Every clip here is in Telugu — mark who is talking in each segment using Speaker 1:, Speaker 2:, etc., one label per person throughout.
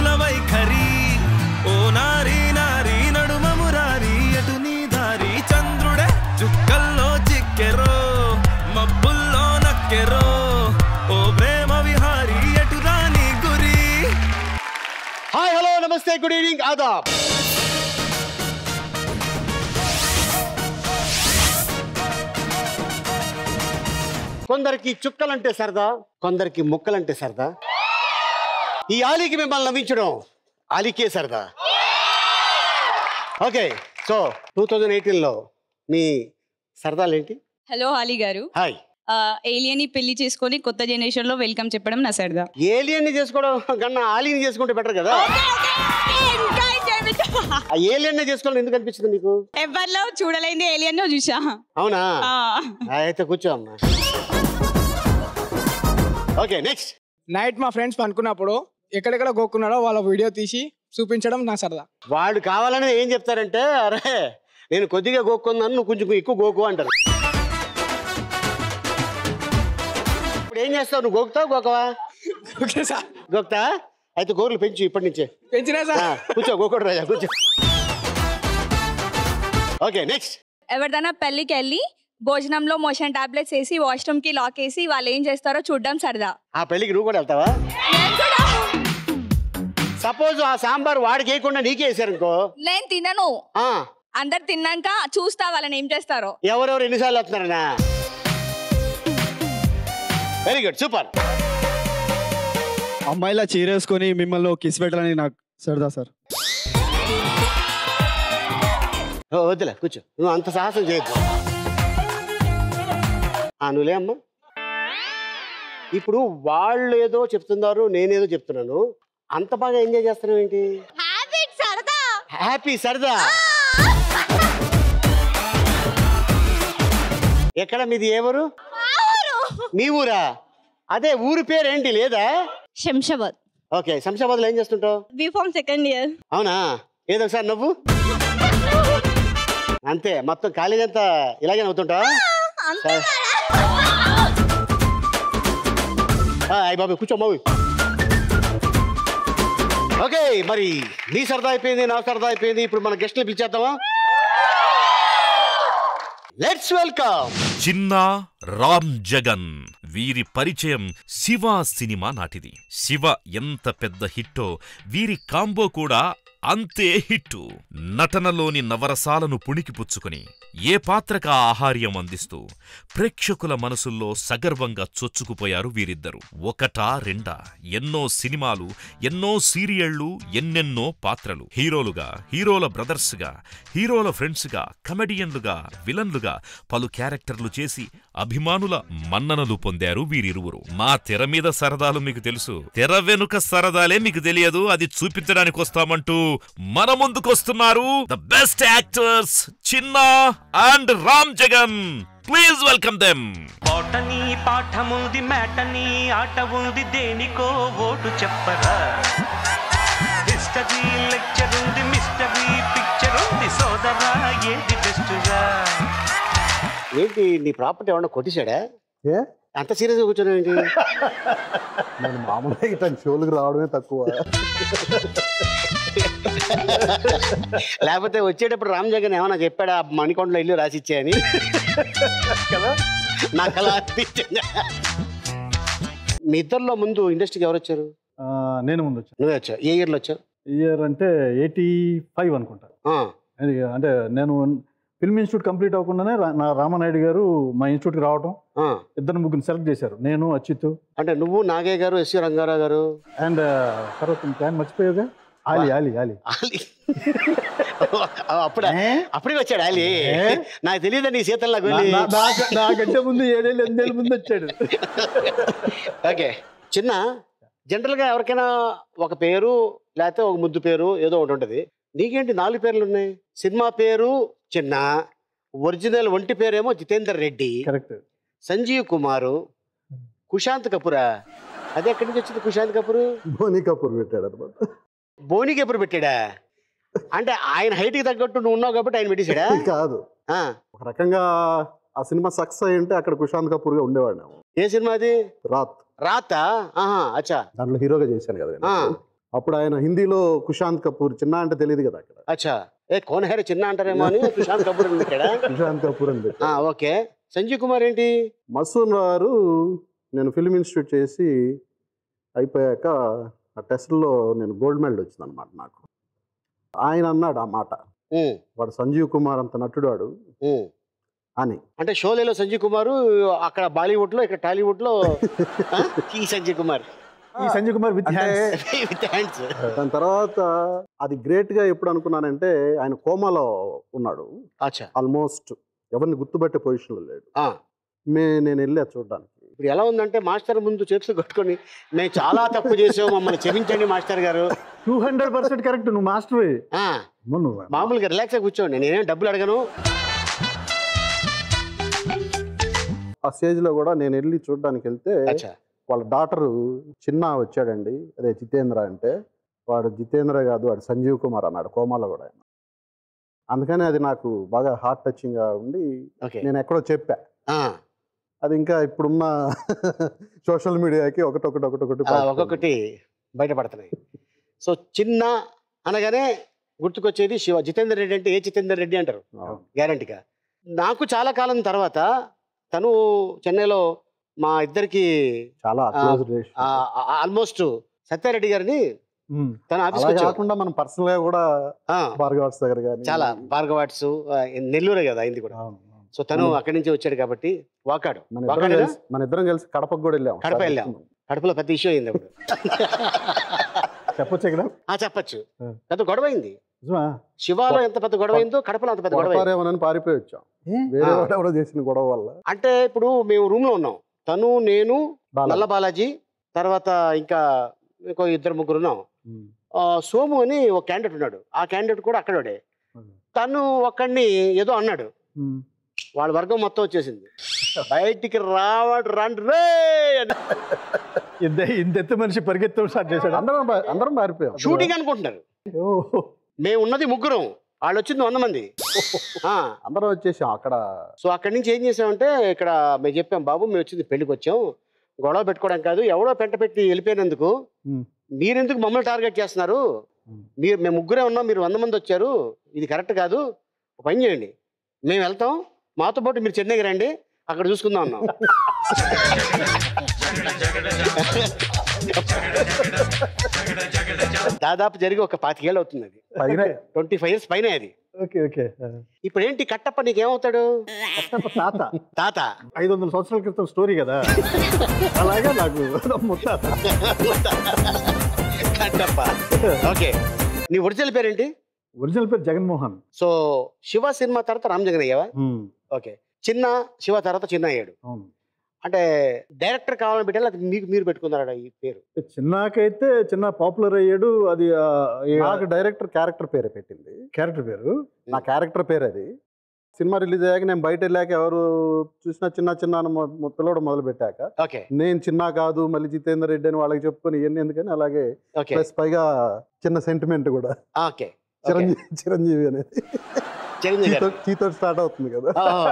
Speaker 1: మౌన వైఖరి ఓ నారీ నారీ నడుమ మురారి ఎటు నీ దారి చంద్రుడే చుక్కల్లో చిక్కెరో మబ్బుల్లో నక్కెరో ఓ ప్రేమ విహారి ఎటు రాని గురి
Speaker 2: హాయ్ హలో నమస్తే గుడ్ ఈవినింగ్ ఆదాబ్ కొందరికి చుక్కలంటే సరదా కొందరికి ముక్కలంటే సరదా ఈ ఆలీకి మిమ్మల్ని నవ్వించడం ఆలీకే సరదా ఓకే సో టూ థౌజండ్ ఎయిటీన్లో మీ సరదాలు ఏంటి
Speaker 3: హలో హాలి గారు
Speaker 2: హాయ్
Speaker 3: ఏలియన్ పెళ్లి చేసుకొని కొత్త జనరేషన్ లో వెల్కమ్ చెప్పడం నా సరదా
Speaker 2: ఏలియన్ని చేసుకోవడం కన్నా ఆలీని చేసుకుంటే బెటర్ కదా ఆ ఏలియన్నే చేసుకోవాలని ఎందుకు అనిపించింది నీకు
Speaker 3: ఎవరిలో చూడలేంది ఏలియన్ చూసా
Speaker 2: అవునా
Speaker 3: ఆ.
Speaker 2: అయితే కూర్చో అమ్మా ఓకే నెక్స్ట్
Speaker 4: నైట్ మా ఫ్రెండ్స్ పనుకున్నప్పుడు ఎక్కడెక్కడ గోక్కున్నాడో వాళ్ళ వీడియో తీసి చూపించడం నా సరదా
Speaker 2: వాడు కావాలని ఏం చెప్తారంటే అరే నేను కొద్దిగా గోక్కున్నాను నువ్వు కొంచెం ఎక్కువ గోకు అంటారు ఇప్పుడు ఏం చేస్తావు నువ్వు గోకుతావు గోకవా
Speaker 4: ఓకే సార్
Speaker 2: గోక్తా అయితే గోర్లు పెంచు ఇప్పటి నుంచే
Speaker 4: పెంచినా
Speaker 2: ఆ,
Speaker 4: సార్
Speaker 2: కూర్చో గోకోడు రాజా కూర్చో ఓకే నెక్స్ట్
Speaker 3: ఎవరిదైనా పెళ్లికి వెళ్ళి భోజనంలో మోషన్ టాబ్లెట్స్ వేసి వాష్రూమ్ కి లాక్ వేసి వాళ్ళు ఏం చేస్తారో చూడడం సరదా
Speaker 2: ఆ పెళ్ళికి నువ్వు కూడా వెళ్తావా సపోజ్ ఆ సాంబార్ వాడికి వేయకుండా నీకే వేసారనుకో
Speaker 3: నేను తినను
Speaker 2: ఆ,
Speaker 3: అందరు తిన్నాక చూస్తా వాళ్ళని ఏం చేస్తారో
Speaker 2: ఎవరెవరు ఎన్నిసార్లు వస్తున్నారనా వెరీ గుడ్ సూపర్
Speaker 5: అమ్మాయిలా చీరేసుకొని మిమ్మల్ని కిస్ పెట్టాలని నాకు సరదా సార్
Speaker 2: ఓ, వద్దులే కూర్చో నువ్వు అంత సాహసం చేయొద్దు ఆ, నువ్వులే అమ్మా ఇప్పుడు వాళ్ళు ఏదో చెప్తున్నారు నేనేదో చెప్తున్నాను అంత బాగా ఎంజాయ్ చేస్తున్నావు ఏంటి
Speaker 3: సరదా
Speaker 2: హ్యాపీ సరదా ఎక్కడ మీది ఏ ఊరు మీ ఊరా అదే ఊరి పేరు ఏంటి లేదా
Speaker 3: శంషాబాద్
Speaker 2: ఓకే శంషాబాద్లో ఏం చేస్తుంటావు
Speaker 3: బీఫామ్ సెకండ్ ఇయర్
Speaker 2: అవునా ఏదో ఒకసారి నవ్వు అంతే మొత్తం కాలేజ్ అంతా ఇలాగే నవ్వుతుంటా సరే. ఆ, అయ్య బాబు కూర్చో బాబు ఓకే మరి నీ సరదా అయిపోయింది నా సరదా అయిపోయింది ఇప్పుడు మన గెస్ట్ని పిలిచేద్దామా లెట్స్ వెల్కమ్
Speaker 6: చిన్న రామ్ జగన్ వీరి పరిచయం శివ సినిమా నాటిది శివ ఎంత పెద్ద హిట్టో వీరి కాంబో కూడా అంతే హిట్టు నటనలోని నవరసాలను పుణికిపుచ్చుకుని ఏ పాత్రక ఆహార్యం అందిస్తూ ప్రేక్షకుల మనసుల్లో సగర్వంగా చొచ్చుకుపోయారు వీరిద్దరు ఒకటా రెండా ఎన్నో సినిమాలు ఎన్నో సీరియళ్లు ఎన్నెన్నో పాత్రలు హీరోలుగా హీరోల బ్రదర్స్గా హీరోల ఫ్రెండ్స్గా కమెడియన్లుగా విలన్లుగా పలు క్యారెక్టర్లు చేసి అభిమానుల మన్ననలు పొందారు వీరిరువురు మా తెర మీద సరదాలు మీకు తెలుసు తెర వెనుక సరదాలే మీకు తెలియదు అది చూపించడానికి వస్తామంటూ మన ముందుకొస్తున్నారు the best actors Chinna and Ram Jagan please welcome them
Speaker 7: పాటని పాఠముంది మేటని ఆట ఉంది దేనికో ఓటు చెప్పరా హిస్టరీ లెక్చర్ ఉంది మిస్టరీ పిక్చర్ ఉంది సోదరా ఏది బెస్టుగా
Speaker 2: ఏంటి నీ ప్రాపర్టీ ఏమన్నా కొట్టేశాడా
Speaker 5: ఏ
Speaker 2: అంత సీరియస్గా కూర్చోడం ఏంటి
Speaker 5: నేను మామూలుగా ఇట్లాంటి షోలకు రావడమే తక్కువ
Speaker 2: లేకపోతే వచ్చేటప్పుడు రామ్ జగన్ ఏమన్నా చెప్పాడా మణికొండలో ఇల్లు రాసిచ్చాయని కదా నాకు అలా అనిపించింది మీ ఇద్దరిలో ముందు ఇండస్ట్రీకి ఎవరు వచ్చారు
Speaker 5: ఆ, నేను ముందు వచ్చాను
Speaker 2: నువ్వే వచ్చావు ఏ ఇయర్లో వచ్చావు
Speaker 5: ఇయర్ అంటే ఎయిటీ ఫైవ్ అనుకుంటా
Speaker 2: ఆ,
Speaker 5: అది అంటే నేను ఫిల్మ్ ఇన్స్టిట్యూట్ కంప్లీట్ అవ్వకుండానే రా- నా రామనాయుడు గారు మా ఇన్స్టిట్యూట్కి రావడం
Speaker 2: ఆ.
Speaker 5: ఇద్దరు ముగ్గురు సెలెక్ట్ చేశారు నేను అచ్యుత్
Speaker 2: అంటే నువ్వు నాగయ్య గారు ఎస్వి రంగారావు గారు
Speaker 5: అండ్ తర్వాత ఇంకా మర్చిపోయావుగా ఆలి ఆలి ఆలి
Speaker 2: ఆలి అప్పుడే
Speaker 5: ఏ?
Speaker 2: అప్పుడే వచ్చాడు ఆలి
Speaker 5: ఏ?
Speaker 2: నాకు తెలియదు నీ సీతల్లా
Speaker 5: నా-
Speaker 2: గొల్లి
Speaker 5: నా- నా- నాకంటే ముందు ఏడేళ్ళు ఎనిమిదేళ్ళ ముందు వచ్చాడు
Speaker 2: ఓకే చిన్న జనరల్గా ఎవరికైనా ఒక పేరు లేకపోతే ఒక ముద్దు పేరు ఏదో ఒకటి ఉంటుంది నీకేంటి నాలుగు పేర్లు ఉన్నాయి సినిమా పేరు చిన్న ఒరిజినల్ ఒంటి పేరేమో జితేందర్ రెడ్డి
Speaker 5: కరెక్ట్
Speaker 2: సంజీవ్ కుమారు కుశాంత్ కపూరా అది ఎక్కడి నుంచి వచ్చింది కుశాంత్ కపూర్
Speaker 5: ధోని కపూర్ పెట్టాడు అనమాట
Speaker 2: బోనికి ఎప్పుడు పెట్టాడా అంటే ఆయన హైట్కి తగ్గట్టు నువ్వు ఉన్నావు కాబట్టి ఆయన పెట్టేశాడా
Speaker 5: కాదు
Speaker 2: ఆ,
Speaker 5: ఒక రకంగా ఆ సినిమా సక్సెస్ అయి ఉంటే అక్కడ కుశాంత్ కపూర్ గా ఉండేవాడిని
Speaker 2: ఏ సినిమా అది
Speaker 5: రాత్
Speaker 2: రాత ఆహా అచ్చా
Speaker 5: దాంట్లో హీరోగా చేశాను కదా
Speaker 2: ఆ.
Speaker 5: నేను.
Speaker 8: అప్పుడు ఆయన హిందీలో కుశాంత్ కపూర్ చిన్న అంటే తెలియదు కదా అక్కడ
Speaker 2: అచ్చా ఏ కోన్ హేర్ చిన్న అంటారేమో అని సుశాంత్ కపూర్ ఉంది ఇక్కడ
Speaker 8: కుశాంత్ కపూర్ అని పెట్టి
Speaker 2: ఆ, ఓకే సంజీవ్ కుమార్ ఏంటి
Speaker 8: మసూన్ గారు నేను ఫిల్మ్ ఇన్స్టిట్యూట్ చేసి అయిపోయాక ఆ టెస్ట్లో నేను గోల్డ్ మెడల్ వచ్చింది అనమాట నాకు ఆయన అన్నాడు ఆ మాట
Speaker 2: ఉమ్,
Speaker 8: వాడు సంజీవ్ కుమార్ అంత నటుడు వాడు
Speaker 2: ఉమ్.
Speaker 8: అని
Speaker 2: అంటే షోలేలో సంజీవ్ కుమార్ అక్కడ బాలీవుడ్ లో ఇక్కడ టాలీవుడ్ లో ఆ, ఈ సంజీవ్ కుమార్
Speaker 5: ఈ సంజయ్ కుమార్ విత్
Speaker 8: అంటే
Speaker 5: హ్యాండ్స్
Speaker 2: విత్ హ్యాండ్స్
Speaker 8: దాని తర్వాత అది గ్రేట్గా ఎప్పుడు అనుకున్నానంటే ఆయన కోమాలో ఉన్నాడు
Speaker 2: అచ్చా
Speaker 8: ఆల్మోస్ట్ ఎవరిని గుర్తుపట్టే పొజిషన్లో లేడు
Speaker 2: ఆ,
Speaker 8: మే నేను వెళ్ళా చూడడానికి
Speaker 2: ఇప్పుడు ఎలా ఉందంటే మాస్టర్ ముందు చేతులు కట్టుకొని మేము చాలా తప్పు చేసాం మమ్మల్ని క్షమించండి మాస్టర్ గారు
Speaker 5: టూ హండ్రెడ్ పర్సెంట్ కరెక్ట్ నువ్వు మాస్టర్
Speaker 2: ఆ,
Speaker 5: నువ్వు
Speaker 2: మామూలుగా రిలాక్స్ కూర్చోండి నేనేం డబ్బులు అడగను
Speaker 8: ఆ స్టేజ్లో కూడా నేను వెళ్ళి చూడడానికి వెళ్తే
Speaker 2: అచ్చా
Speaker 8: వాళ్ళ డాటరు చిన్న వచ్చాడండి అదే జితేంద్ర అంటే వాడు జితేంద్ర కాదు వాడు సంజీవ్ కుమార్ అన్నాడు కోమాలో కూడా ఆయన అందుకని అది నాకు బాగా హార్ట్ టచింగ్గా ఉండి
Speaker 2: ఓకే
Speaker 8: నేను ఎక్కడో చెప్పా
Speaker 2: ఆ,
Speaker 8: అది ఇంకా ఇప్పుడున్న సోషల్ మీడియాకి ఒకటొకటి ఒకటొకటి
Speaker 2: అలా ఒక్కొక్కటి బయటపడుతున్నాయి సో చిన్న అనగానే గుర్తుకొచ్చేది శివ జితేందర్ రెడ్డి అంటే ఏ జితేందర్ రెడ్డి అంటారు
Speaker 8: అవును.
Speaker 2: గ్యారంటీగా నాకు చాలా కాలం తర్వాత తను చెన్నైలో మా ఇద్దరికి
Speaker 8: చాలా
Speaker 2: ఆ,
Speaker 8: క్లోజ్ రిలేషన్
Speaker 2: ఆల్మోస్ట్ సత్యారెడ్డి గారిని తన
Speaker 8: అలా
Speaker 2: ఆఫీస్కి వచ్చాడు
Speaker 8: కాకుండా మనం పర్సనల్ గా కూడా
Speaker 2: ఆ,
Speaker 8: భార్గవాట్స్ దగ్గర కానీ
Speaker 2: చాలా భార్గవాట్స్ నెల్లూరే కదా అయింది కూడా సో తను అక్కడి నుంచి వచ్చాడు కాబట్టి వాకాడు
Speaker 8: మన ఇద్దరం
Speaker 2: వాకాడేనా
Speaker 8: కలిసి మన ఇద్దరం కలిసి కడపకు కూడా వెళ్ళాం
Speaker 2: కడప వెళ్ళాం. కడపలో పెద్ద ఇష్యూ అయింది అప్పుడు
Speaker 5: చెప్పొచ్చు ఇక్కడ
Speaker 2: ఆ చెప్పచ్చు
Speaker 5: ఆ.
Speaker 2: పెద్ద గొడవ అయింది
Speaker 5: నిజమా?
Speaker 2: శివాలో ఎంత పెద్ద గొడవ అయిందో కడపలో అంత పెద్ద గొడవ అయింది.
Speaker 8: కొడతారేమోనని పారిపోయి వచ్చాం
Speaker 5: ఏ?
Speaker 8: వేరే
Speaker 2: ఆ.
Speaker 8: వాడు ఎవడో చేసిన గొడవ వల్ల
Speaker 2: అంటే ఇప్పుడు మేము రూమ్ లో ఉన్నాం తను నేను
Speaker 8: బాలా.
Speaker 2: నల్ల బాలాజీ తర్వాత ఇంకా ఇంకో ఇద్దరు ముగ్గురు ఉన్నాం
Speaker 5: ఉమ్.
Speaker 2: ఆ, సోము అని ఒక క్యాండిడేట్ ఉన్నాడు ఆ క్యాండిడేట్ కూడా అక్కడే
Speaker 5: ఉమ్.
Speaker 2: తను ఒక్కడిని ఏదో అన్నాడు
Speaker 5: ఉమ్.
Speaker 2: వాళ్ళ వర్గం మొత్తం వచ్చేసింది బయటికి రావడు రండి రే అని
Speaker 5: ఇంత ఇంత ఎత్తు మనిషి పరిగెత్తడం స్టార్ట్ చేశాడు
Speaker 8: అందరం పా- అందరం పారిపోయాం
Speaker 2: షూటింగ్ అనుకుంటున్నారు
Speaker 5: ఓ.
Speaker 2: మేము ఉన్నది ముగ్గురం వాళ్ళు వచ్చింది వంద మంది ఆ,
Speaker 8: అందరం వచ్చేసాం అక్కడ
Speaker 2: సో అక్కడి నుంచి ఏం చేసామంటే ఇక్కడ మేము చెప్పాం బాబు మేము వచ్చింది పెళ్లికి వచ్చాం గొడవ పెట్టుకోవడం కాదు ఎవడో పెంట పెట్టి వెళ్ళిపోయినందుకు
Speaker 5: ఉమ్.
Speaker 2: మీరెందుకు మమ్మల్ని టార్గెట్ చేస్తున్నారు
Speaker 5: ఉమ్.
Speaker 2: మీరు మేము ముగ్గురే ఉన్నాం మీరు వంద మంది వచ్చారు ఇది కరెక్ట్ కాదు ఒక పని చేయండి మేము వెళ్తాం మాతో పాటు మీరు చెన్నైకి రండి అక్కడ చూసుకుందాం అన్నాం దాదాపు జరిగి ఒక పాతికేళ్ళు అవుతుంది అది
Speaker 5: పైన
Speaker 2: ట్వంటీ ఫైవ్ ఇయర్స్ పైన అది
Speaker 5: ఓకే ఓకే
Speaker 2: ఇప్పుడు ఏంటి కట్టప్ప నీకేమవుతాడు
Speaker 5: కట్టప్ప తాత
Speaker 2: తాత
Speaker 5: ఐదు వందల సంవత్సరాల క్రితం స్టోరీ కదా అలాగే నాకు ముత్తాత
Speaker 2: కట్టప్ప ఓకే నీ ఒరిజినల్ పేరేంటి
Speaker 5: ఒరిజినల్ పేరు జగన్మోహన్
Speaker 2: సో శివ సినిమా తర్వాత రామ్ జగన్ అయ్యావా
Speaker 5: ఉమ్.
Speaker 2: ఓకే చిన్న శివ తర్వాత చిన్న అయ్యాడు
Speaker 5: అవును
Speaker 2: అంటే డైరెక్టర్ కావాలని పెట్టాలి అది మీకు మీరు పెట్టుకున్నారా ఈ పేరు
Speaker 5: చిన్నకైతే చిన్న పాపులర్ అయ్యాడు అది
Speaker 8: నాకు డైరెక్టర్ క్యారెక్టర్ పేరే పెట్టింది
Speaker 5: క్యారెక్టర్ పేరు
Speaker 8: నా క్యారెక్టర్ పేరు అది సినిమా రిలీజ్ అయ్యాక నేను బయట వెళ్ళాక ఎవరు చూసినా చిన్న చిన్న అని మొ- మొ- పిలవడం మొదలు పెట్టాక
Speaker 2: ఓకే
Speaker 8: నేను చిన్న కాదు మళ్ళీ జితేందర్ రెడ్డి అని వాళ్ళకి చెప్పుకొని ఇవన్నీ ఎందుకని అలాగే
Speaker 2: ఓకే
Speaker 8: ప్లస్ పైగా చిన్న సెంటిమెంట్ కూడా
Speaker 2: ఓకే
Speaker 8: చిరంజీవి చిరంజీవి అనేది
Speaker 2: చిరంజీవి గారు
Speaker 8: చీతో చీతో స్టార్ట్ అవుతుంది కదా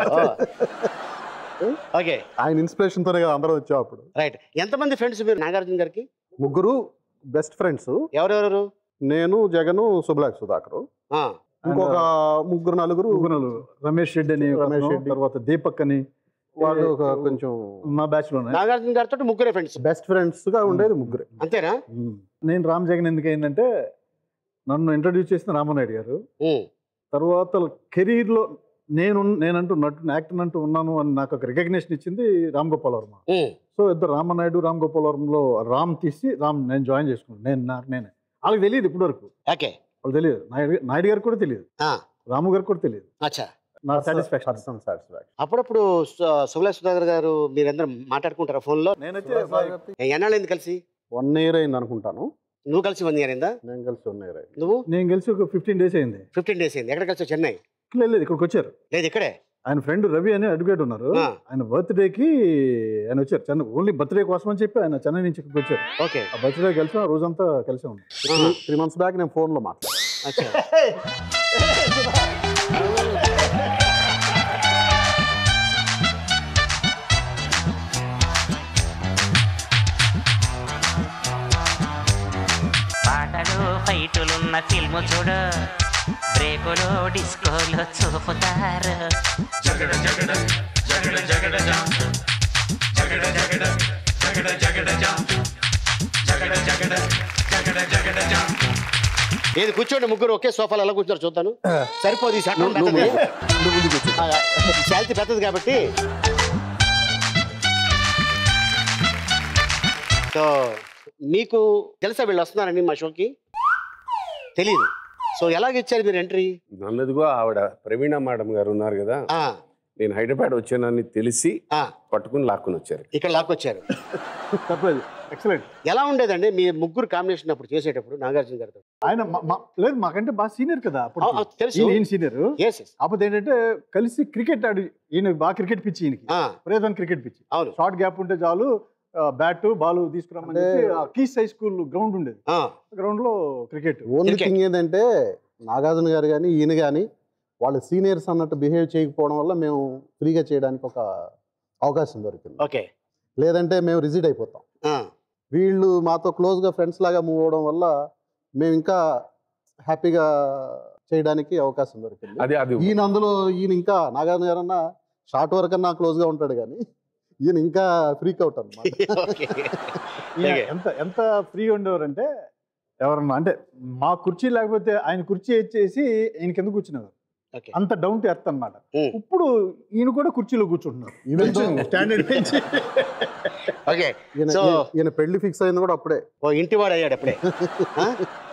Speaker 2: ఓకే
Speaker 8: ఆయన ఇన్స్పిరేషన్ తోనే కదా అందరం వచ్చాం అప్పుడు
Speaker 2: రైట్ ఎంతమంది ఫ్రెండ్స్ మీరు నాగార్జున గారికి
Speaker 8: ముగ్గురు బెస్ట్ ఫ్రెండ్స్
Speaker 2: ఎవరెవరు
Speaker 8: నేను జగను సుబ్లాక్ సుధాకర్
Speaker 2: ఆ,
Speaker 8: ఇంకొక ముగ్గురు నలుగురు
Speaker 5: ముగ్గురు రమేష్ రెడ్డి అని ఒక
Speaker 8: రమేష్
Speaker 5: అతను,
Speaker 8: రెడ్డి.
Speaker 5: తర్వాత దీపక్ అని
Speaker 8: వాళ్ళు ఒక కొంచెం
Speaker 5: మా బ్యాచ్ లోనే
Speaker 2: నాగార్జున గారితో ముగ్గురే ఫ్రెండ్స్
Speaker 8: బెస్ట్ ఫ్రెండ్స్ గా ఉండేది ముగ్గురే
Speaker 2: అంతేనా
Speaker 5: నేను రామ్ జగన్ ఎందుకు అయిందంటే నన్ను ఇంట్రడ్యూస్ చేసిన రామనాయుడు గారు
Speaker 2: ఉమ్,
Speaker 5: తర్వాత కెరీర్లో నేను నేనంటూ నటు యాక్టర్ అంటూ ఉన్నాను అని నాకు ఒక రికగ్నేషన్ ఇచ్చింది రామ్ గోపాల్ వర్మ
Speaker 2: ఉమ్,
Speaker 5: సో ఇద్దరు రామనాయుడు రామ్ గోపాల్ వర్మలో రామ్ తీసి రామ్ నేను జాయిన్ చేసుకున్నాను నేను నాకు నేనే వాళ్ళకి తెలియదు ఇప్పటి వరకు
Speaker 2: ఓకే
Speaker 5: వాళ్ళు తెలియదు నాయుడు నాయుడు గారికి కూడా తెలియదు
Speaker 2: ఆ,
Speaker 5: రాము గారికి కూడా తెలియదు
Speaker 2: అచ్చా
Speaker 5: నా సాటిస్ఫాక్షన్
Speaker 8: పర్సనల్ సాటిస్ఫాక్షన్
Speaker 2: అప్పుడప్పుడు సుగులా సుధాకర్ గారు మీరందరూ మాట్లాడుకుంటారా ఫోన్లో
Speaker 5: నేనైతే
Speaker 2: ఎన్నాళ్ళైంది కలిసి
Speaker 8: వన్ ఇయర్ అయింది అనుకుంటాను
Speaker 2: నువ్వు కలిసి వన్ ఇయర్ అయిందా
Speaker 8: నేను కలిసి వన్ ఇయర్ అయింది
Speaker 2: నువ్వు
Speaker 5: నేను కలిసి ఒక ఫిఫ్టీన్ డేస్ అయింది
Speaker 2: ఫిఫ్టీన్ డేస్ అయింది ఎక్కడ కలిసి చెన్నై
Speaker 5: లేదు లేదు ఇక్కడికి వచ్చారు
Speaker 2: లేదు ఇక్కడే
Speaker 5: ఆయన ఫ్రెండ్ రవి అని అడ్వకేట్ ఉన్నారు
Speaker 2: ఆ.
Speaker 5: ఆయన బర్త్డేకి ఆయన వచ్చారు చెన్నై ఓన్లీ బర్త్డే కోసం అని చెప్పి ఆయన చెన్నై నుంచి ఇక్కడికి వచ్చారు
Speaker 2: ఓకే
Speaker 5: ఆ బర్త్డే కలిసి ఆ రోజంతా కలిసి ఉంది
Speaker 2: ఆహా,
Speaker 8: త్రీ మంత్స్ బ్యాక్ నేను ఫోన్ లో మాట్లాడాను
Speaker 2: అచ్చా
Speaker 7: పాట ఫైటులున్న ఫిల్ము చూడు బ్రేకులు డిస్కోలు చూపుతారు
Speaker 2: ఏది కూర్చోండి ముగ్గురు ఒకే సోఫాలో ఎలా కూర్చున్నారు చూద్దాను సరిపోదు ఈ షర్ట్
Speaker 8: నువ్వు- నువ్వు
Speaker 2: పెద్దది.
Speaker 8: ముందు- నువ్వు ముందు కూర్చో.
Speaker 2: ఆ, ఈ శాలిటీ పెద్దది కాబట్టి సో మీకు తెలుసా వీళ్ళు వస్తున్నారని మా షోకి తెలియదు సో ఎలాగ ఇచ్చారు మీరు ఎంట్రీ
Speaker 9: నన్నదిగో ఆవిడ ప్రవీణ మేడం గారు ఉన్నారు కదా
Speaker 2: ఆ,
Speaker 9: నేను హైదరాబాద్ వచ్చానని తెలిసి
Speaker 2: ఆ,
Speaker 9: పట్టుకుని లాక్కుని వచ్చారు
Speaker 2: ఇక్కడ లాక్కొచ్చారు
Speaker 5: తప్పలేదు ఎక్సలెంట్
Speaker 2: ఎలా ఉండేదండి మీ ముగ్గురు కాంబినేషన్ అప్పుడు చేసేటప్పుడు నాగార్జున గారితో
Speaker 5: ఆయన మా- మా- లేదు మాకంటే బాగా సీనియర్ కదా అప్పుడు
Speaker 2: ఆ, ఆ, తెలుసు.
Speaker 5: ఈయన- ఈయన సీనియర్
Speaker 2: ఎస్ ఎస్
Speaker 5: కాకపోతే ఏంటంటే కలిసి క్రికెట్ ఆడి ఈయన బాగా క్రికెట్ పిచ్చి ఈయనకి ప్రేదన్ క్రికెట్ పిచ్చి
Speaker 2: అవును
Speaker 5: షార్ట్ గ్యాప్ ఉంటే చాలు బ్యాట్ బాల్ తీసుకురమ్మని
Speaker 8: అంటే-
Speaker 5: చెప్పి ఆ కీస్ హై స్కూల్ గ్రౌండ్ ఉండేది
Speaker 2: ఆ,
Speaker 5: గ్రౌండ్ లో క్రికెట్
Speaker 8: ఓన్లీ
Speaker 2: Cricket.
Speaker 8: థింగ్ ఏంటంటే నాగార్జున గారు కానీ ఈయన కానీ వాళ్ళ సీనియర్స్ అన్నట్టు బిహేవ్ చేయకపోవడం వల్ల మేము ఫ్రీగా చేయడానికి ఒక అవకాశం దొరికింది
Speaker 2: ఓకే
Speaker 8: లేదంటే మేము రిజిడ్ అయిపోతాం
Speaker 2: ఆ,
Speaker 8: వీళ్ళు మాతో క్లోజ్గా ఫ్రెండ్స్ లాగా మూవ్ అవడం వల్ల మేము ఇంకా హ్యాపీగా చేయడానికి అవకాశం దొరికింది
Speaker 9: అది అది
Speaker 8: ఈయన అందులో ఈయన ఇంకా నాగార్జున గారు అన్న షార్ట్ వరకు అన్నా క్లోజ్గా ఉంటాడు కానీ ఈయన ఇంకా ఫ్రీక్ అవుట్ అనమాట
Speaker 2: ఓకే
Speaker 5: ఈయన
Speaker 2: అలాగే.
Speaker 5: ఎంత ఎంత ఫ్రీ ఉండేవారంటే ఎవరన్నా అంటే మా కుర్చీ లేకపోతే ఆయన కుర్చీ ఇచ్చేసి ఈయన కింద కూర్చునేవారు
Speaker 2: ఓకే
Speaker 5: అంత డౌన్ టు ఎర్త్ అనమాట
Speaker 2: Hmm.
Speaker 5: ఇప్పుడు ఈయన కూడా కుర్చీలో కూర్చుంటున్నారు
Speaker 8: ఈవెన్
Speaker 5: స్టాండర్డ్ పెంచి
Speaker 2: ఓకే
Speaker 8: ఈయన
Speaker 2: So-
Speaker 8: ఈయన- ఈయన పెళ్లి ఫిక్స్ అయింది కూడా అప్పుడే
Speaker 2: ఓ ఇంటివాడు అయ్యాడు అప్పుడే ఆ?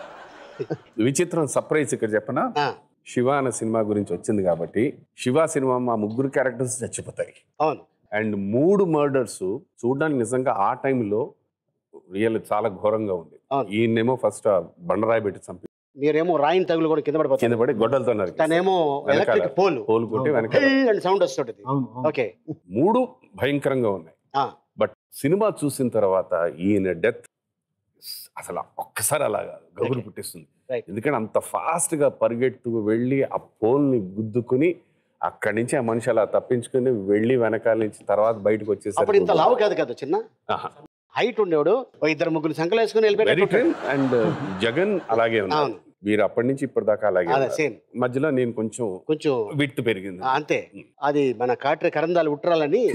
Speaker 9: విచిత్రం సర్ప్రైజ్ ఇక్కడ చెప్పనా
Speaker 2: ఆ,
Speaker 9: శివ అనే సినిమా గురించి వచ్చింది కాబట్టి శివ సినిమా మా ముగ్గురు క్యారెక్టర్స్ చచ్చిపోతాయి
Speaker 2: అవును
Speaker 9: అండ్ మూడు మర్డర్స్ చూడడానికి నిజంగా ఆ టైంలో రియల్ చాలా ఘోరంగా ఉంది
Speaker 2: అవును.
Speaker 9: ఈయనేమో ఫస్ట్ బండరాయి పెట్టి చంపి
Speaker 2: మీరేమో రాయిని తగులు కూడా కింద
Speaker 9: కింద
Speaker 2: పడిపోతుంది
Speaker 9: పడి గొడ్డలతో నరికి
Speaker 2: తనేమో
Speaker 9: వెనకాల.
Speaker 2: ఎలక్ట్రిక్ పోల్
Speaker 9: పోలు కొట్టి
Speaker 5: అవును.
Speaker 9: వెనకాల
Speaker 2: అండ్ సౌండ్ వస్తుంటది
Speaker 5: అవును అవును.
Speaker 2: ఓకే
Speaker 9: మూడు భయంకరంగా ఉన్నాయి
Speaker 2: ఆ.
Speaker 9: బట్ సినిమా చూసిన తర్వాత ఈయన డెత్ అసలు ఒక్కసారి అలాగా గగురు
Speaker 2: Okay.
Speaker 9: పుట్టిస్తుంది
Speaker 2: Right.
Speaker 9: ఎందుకంటే అంత ఫాస్ట్ గా పరిగెత్తు వెళ్ళి ఆ పోల్ని గుద్దుకుని అక్కడి నుంచి ఆ మనిషి అలా తప్పించుకుని వెళ్ళి వెనకాల నుంచి తర్వాత బయటకు
Speaker 2: అప్పుడు ఇంత లావు
Speaker 9: వచ్చేసరికి
Speaker 2: కాదు కదా చిన్న హైట్ ఉండేవాడు ఓ ఇద్దరు ముగ్గురు సంకలు వేసుకుని
Speaker 9: వెరీ
Speaker 2: వెళ్ళిపోయాడు
Speaker 9: ట్రెండ్ అండ్ జగన్ అలాగే ఉన్నారు
Speaker 2: అవును
Speaker 9: వీరు అప్పటి నుంచి ఇప్పటిదాకా అలాగే
Speaker 2: అదే
Speaker 9: ఉన్నారు.
Speaker 2: సేమ్
Speaker 9: మధ్యలో నేను కొంచెం
Speaker 2: కొంచెం
Speaker 9: విత్ పెరిగింది
Speaker 2: ఆ, అంతే అది మన కాట్రి కరందాలు ఉట్టరాలని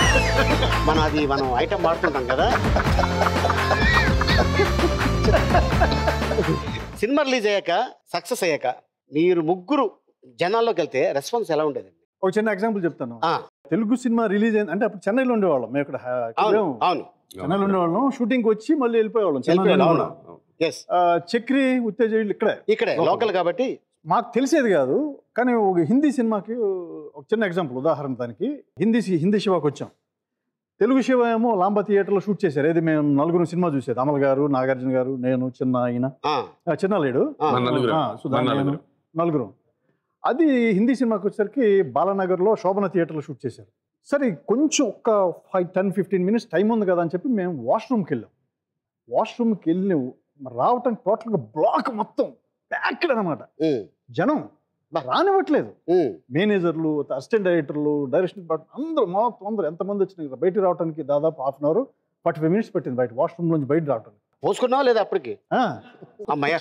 Speaker 2: మన అది మనం ఐటమ్ వాడుతుంటాం కదా సినిమా రిలీజ్ అయ్యాక సక్సెస్ అయ్యాక మీరు ముగ్గురు జనాల్లోకి వెళ్తే రెస్పాన్స్ ఎలా ఉండేది
Speaker 5: ఒక చిన్న ఎగ్జాంపుల్ చెప్తాను
Speaker 2: ఆ,
Speaker 5: తెలుగు సినిమా రిలీజ్ అయింది అంటే అప్పుడు చెన్నైలో ఉండేవాళ్ళం మేము ఇక్కడ హా- ఇక్కడ
Speaker 2: అవును
Speaker 5: లేము.
Speaker 2: అవును
Speaker 5: చెన్నైలో ఉండేవాళ్ళం షూటింగ్ వచ్చి మళ్ళీ వెళ్ళిపోయేవాళ్ళం
Speaker 2: వెళ్ళిపోయాడు,
Speaker 5: చెన్నైలో
Speaker 2: అవును. ఎస్
Speaker 5: ఆ, చక్రి ఉత్తేజ వీళ్ళు ఇక్కడే
Speaker 2: ఇక్కడే
Speaker 5: లోకల్.
Speaker 2: లోకల్ కాబట్టి
Speaker 5: మాకు తెలిసేది కాదు కానీ ఒక హిందీ సినిమాకి ఒక చిన్న ఎగ్జాంపుల్ ఉదాహరణ దానికి హిందీ సి- హిందీ శివాకి వచ్చాం తెలుగు శివ ఏమో లాంబా థియేటర్లో షూట్ చేశారు ఏది మేము నలుగురు సినిమా చూసేది అమల్ గారు నాగార్జున గారు నేను చిన్న ఆయన
Speaker 2: ఆ,
Speaker 5: ఆ, చిన్న లేడు
Speaker 2: ఆ,
Speaker 9: మన నలుగురు
Speaker 5: ఆ, సుధా,
Speaker 9: మన
Speaker 5: నేను,
Speaker 9: నలుగురు
Speaker 5: నలుగురు అది హిందీ సినిమాకి వచ్చేసరికి బాలానగర్లో శోభన థియేటర్లో షూట్ చేశారు సరే కొంచెం ఒక five ten fifteen minutes time ఉంది కదా అని చెప్పి మేము వాష్రూమ్కి వెళ్ళాం వాష్రూమ్కి వెళ్ళి రావటానికి టోటల్గా బ్లాక్ మొత్తం ప్యాక్డ్ అనమాట
Speaker 2: ఉమ్,
Speaker 5: జనం రానివ్వట్లేదు
Speaker 2: ఉమ్,
Speaker 5: మేనేజర్లు అసిస్టెంట్ డైరెక్టర్లు డైరెక్షన్ డిపార్ట్మెంట్ అందరూ మొత్తం అందరూ ఎంతమంది వచ్చినాయి కదా బయటికి రావడానికి దాదాపు half an hour forty five minutes పెట్టింది బయట వాష్రూమ్ నుంచి బయట రావడానికి
Speaker 2: పోసుకున్నావా లేదా అప్పటికి
Speaker 5: ఆ,
Speaker 2: అమ్మయ్య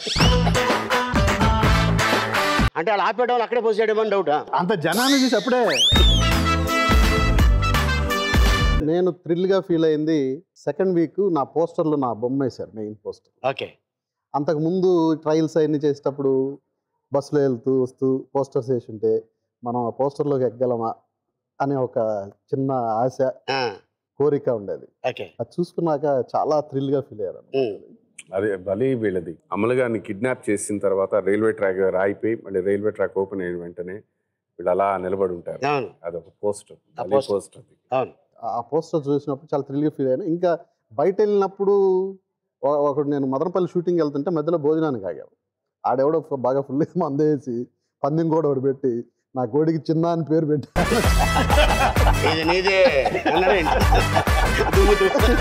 Speaker 2: అంటే వాళ్ళు ఆపేయడం వాళ్ళు అక్కడే పోసేయడం అని డౌటా
Speaker 5: అంత జనాన్ని చూసి అప్పుడే
Speaker 8: నేను థ్రిల్గా ఫీల్ అయింది సెకండ్ వీక్ నా పోస్టర్లో నా బొమ్మ వేశారు మెయిన్ పోస్టర్
Speaker 2: ఓకే
Speaker 8: అంతకు ముందు ట్రయల్స్ అవన్నీ చేసేటప్పుడు బస్సులో వెళ్తూ వస్తూ పోస్టర్స్ వేసి ఉంటే మనం ఆ పోస్టర్లోకి ఎక్కగలమా అనే ఒక చిన్న ఆశ
Speaker 2: ఆ,
Speaker 8: కోరిక ఉండేది
Speaker 2: ఓకే
Speaker 8: అది చూసుకున్నాక చాలా థ్రిల్గా ఫీల్ అయ్యారు
Speaker 2: ఉమ్,
Speaker 9: అదే బలి వీళ్ళది అమలు గారిని కిడ్నాప్ చేసిన తర్వాత రైల్వే ట్రాక్ రాయిపోయి మళ్ళీ రైల్వే ట్రాక్ ఓపెన్ అయిన వెంటనే వీళ్ళు అలా నిలబడి ఉంటారు
Speaker 2: అవును
Speaker 9: అదొక పోస్ట్
Speaker 2: ఆ poster.
Speaker 9: పోస్ట్ అది
Speaker 2: అవును
Speaker 8: ఆ పోస్టర్ చూసినప్పుడు చాలా థ్రిల్గా ఫీల్ అయ్యాను ఇంకా బయట వెళ్ళినప్పుడు ఒక- ఒకడు నేను మదనపల్లి షూటింగ్ వెళ్తుంటే మధ్యలో భోజనానికి ఆగాము ఆడెవడో ఫు- బాగా ఫుల్ మందేసి పందెం కూడా ఒకటి పెట్టి నా కోడికి చిన్న అని పేరు పెట్టి
Speaker 2: ఇది నీదే అన్నారేంటి? దుమ్ము దుమ్ము.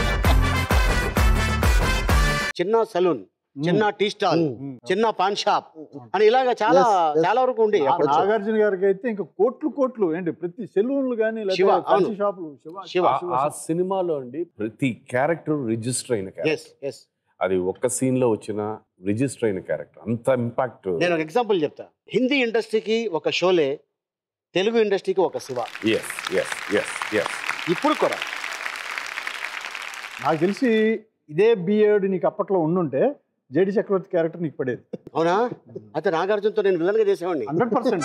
Speaker 2: చిన్న సలూన్ చిన్న టీ స్టాల్
Speaker 8: ఉమ్.
Speaker 2: చిన్న పాన్ షాప్ అని ఇలాగా చాలా
Speaker 8: Yes, yes.
Speaker 2: చాలా వరకు ఉండి
Speaker 5: ఆ
Speaker 2: అప్పుడు
Speaker 5: నాగార్జున గారికి అయితే ఇంకా కోట్లు కోట్లు ఏంటి ప్రతి సెలూన్లు కానీ
Speaker 2: శివ,
Speaker 5: లేదా
Speaker 2: అవును.
Speaker 5: షాపులు శివ
Speaker 2: శివ.
Speaker 9: ఆ- ఆ సినిమాలో అండి ప్రతి క్యారెక్టర్ రిజిస్టర్ అయిన క్యారెక్టర్
Speaker 2: ఎస్ ఎస్
Speaker 9: అది ఒక్క సీన్ లో వచ్చిన రిజిస్టర్ అయిన క్యారెక్టర్ అంత ఇంపాక్ట్
Speaker 2: నేను ఒక ఎగ్జాంపుల్ చెప్తా హిందీ ఇండస్ట్రీకి ఒక షోలే తెలుగు ఇండస్ట్రీకి ఒక Shiva
Speaker 9: yes yes yes yes
Speaker 2: ఇప్పుడు కూడా
Speaker 5: నాకు తెలిసి ఇదే బిఏడ్ నీకు అప్పట్లో ఉండుంటే జేడి చక్రవర్తి క్యారెక్టర్ నీకు పడేది
Speaker 2: అవునా అయితే నాగార్జునతో నేను విలన్గా చేసేవాడిని
Speaker 5: హండ్రెడ్ పర్సెంట్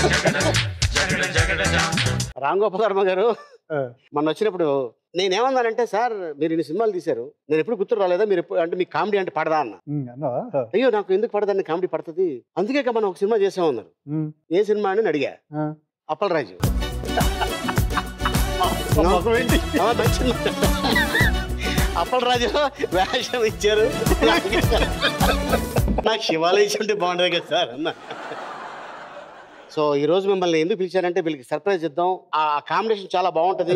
Speaker 2: రామ్ గోపాల్ వర్మ గారు మొన్న వచ్చినప్పుడు నేనేమన్నానంటే సార్ మీరు ఇన్ని సినిమాలు తీశారు నేను ఎప్పుడు గుర్తు రాలేదా మీరు ఎప్పుడు అంటే మీకు కామెడీ అంటే పడదా అన్న
Speaker 5: అన్నావా
Speaker 2: అయ్యో నాకు ఎందుకు పడదని కామెడీ పడుతుంది అందుకే ఇక మనం ఒక సినిమా చేసామన్నారు
Speaker 5: ఉమ్.
Speaker 2: ఏ సినిమా అని అడిగా
Speaker 5: ఆ.
Speaker 2: అప్పలరాజు
Speaker 5: మొఖం ఏంటి?
Speaker 2: ఆ, మంచి అప్పలరాజు వేషం ఇచ్చారు నాకు శివాలయం ఇచ్చి ఉంటే బాగుంటుంది కదా సార్ అన్న సో ఈ రోజు మిమ్మల్ని ఎందుకు పిలిచారంటే వీళ్ళకి సర్ప్రైజ్ ఇద్దాం ఆ కాంబినేషన్ చాలా బాగుంటది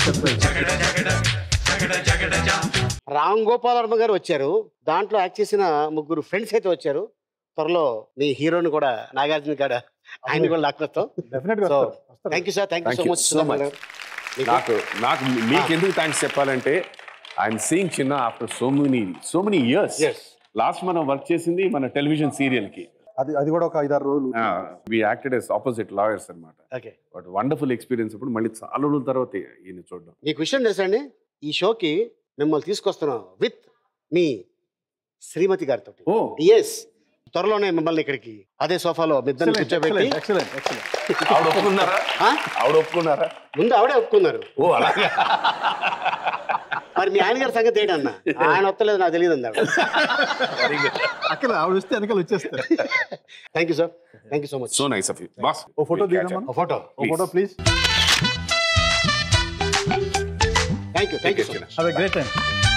Speaker 2: రామ్ గోపాల్ వర్మ గారు వచ్చారు దాంట్లో యాక్ట్ చేసిన ముగ్గురు ఫ్రెండ్స్ అయితే వచ్చారు త్వరలో మీ హీరోని కూడా నాగార్జున గారు ఆయన కూడా లాక్కొస్తాం
Speaker 5: Definitely
Speaker 2: సో
Speaker 5: వస్తారు, వస్తారు.
Speaker 2: Thank you sir thank you
Speaker 9: Thank
Speaker 2: so
Speaker 9: you
Speaker 2: much
Speaker 9: so much. నాకు నాకు మీకు ఎందుకు థ్యాంక్స్ చెప్పాలంటే I'm seeing Chinna after so many so many years
Speaker 2: Yes.
Speaker 9: Last మనం వర్క్ చేసింది మన టెలివిజన్ సీరియల్ కి
Speaker 8: అది అది కూడా ఒక ఐదారు రోజులు
Speaker 9: we acted as opposite lawyers అన్నమాట
Speaker 2: ఓకే
Speaker 9: బట్ వండర్ఫుల్ ఎక్స్పీరియన్స్ ఇప్పుడు మళ్ళీ చాలా రోజుల తర్వాత ఈయన చూడడం
Speaker 2: మీకు విషయం తెలుసండి ఈ షోకి మిమ్మల్ని తీసుకొస్తున్నాం విత్ మీ శ్రీమతి గారితో
Speaker 9: ఓ
Speaker 2: ఎస్ త్వరలోనే మిమ్మల్ని ఇక్కడికి అదే సోఫాలో మిద్దరిని
Speaker 5: Excellent,
Speaker 2: కూర్చోబెట్టి
Speaker 5: excellent, excellent, excellent.
Speaker 9: ఆవిడ ఒప్పుకున్నారా
Speaker 2: ఆ?
Speaker 9: ఆవిడ ఒప్పుకున్నారా
Speaker 2: ముందు ఆవిడే ఒప్పుకున్నారు
Speaker 9: ఓ అలాగా
Speaker 2: మరి మీ ఆయన గారి సంగతి ఏంటన్నా ఆయన వస్తలేదు నాకు తెలియదు అన్నాడు
Speaker 5: అక్కడ ఆవిడ వస్తే వెనకాల వచ్చేస్తారు
Speaker 2: thank you sir thank you so much
Speaker 9: so nice of you boss
Speaker 5: ఓ ఫోటో దిగుదాం మనం?
Speaker 2: ఫోటో
Speaker 5: ఓ photo please
Speaker 2: thank you thank you so much
Speaker 5: have a great time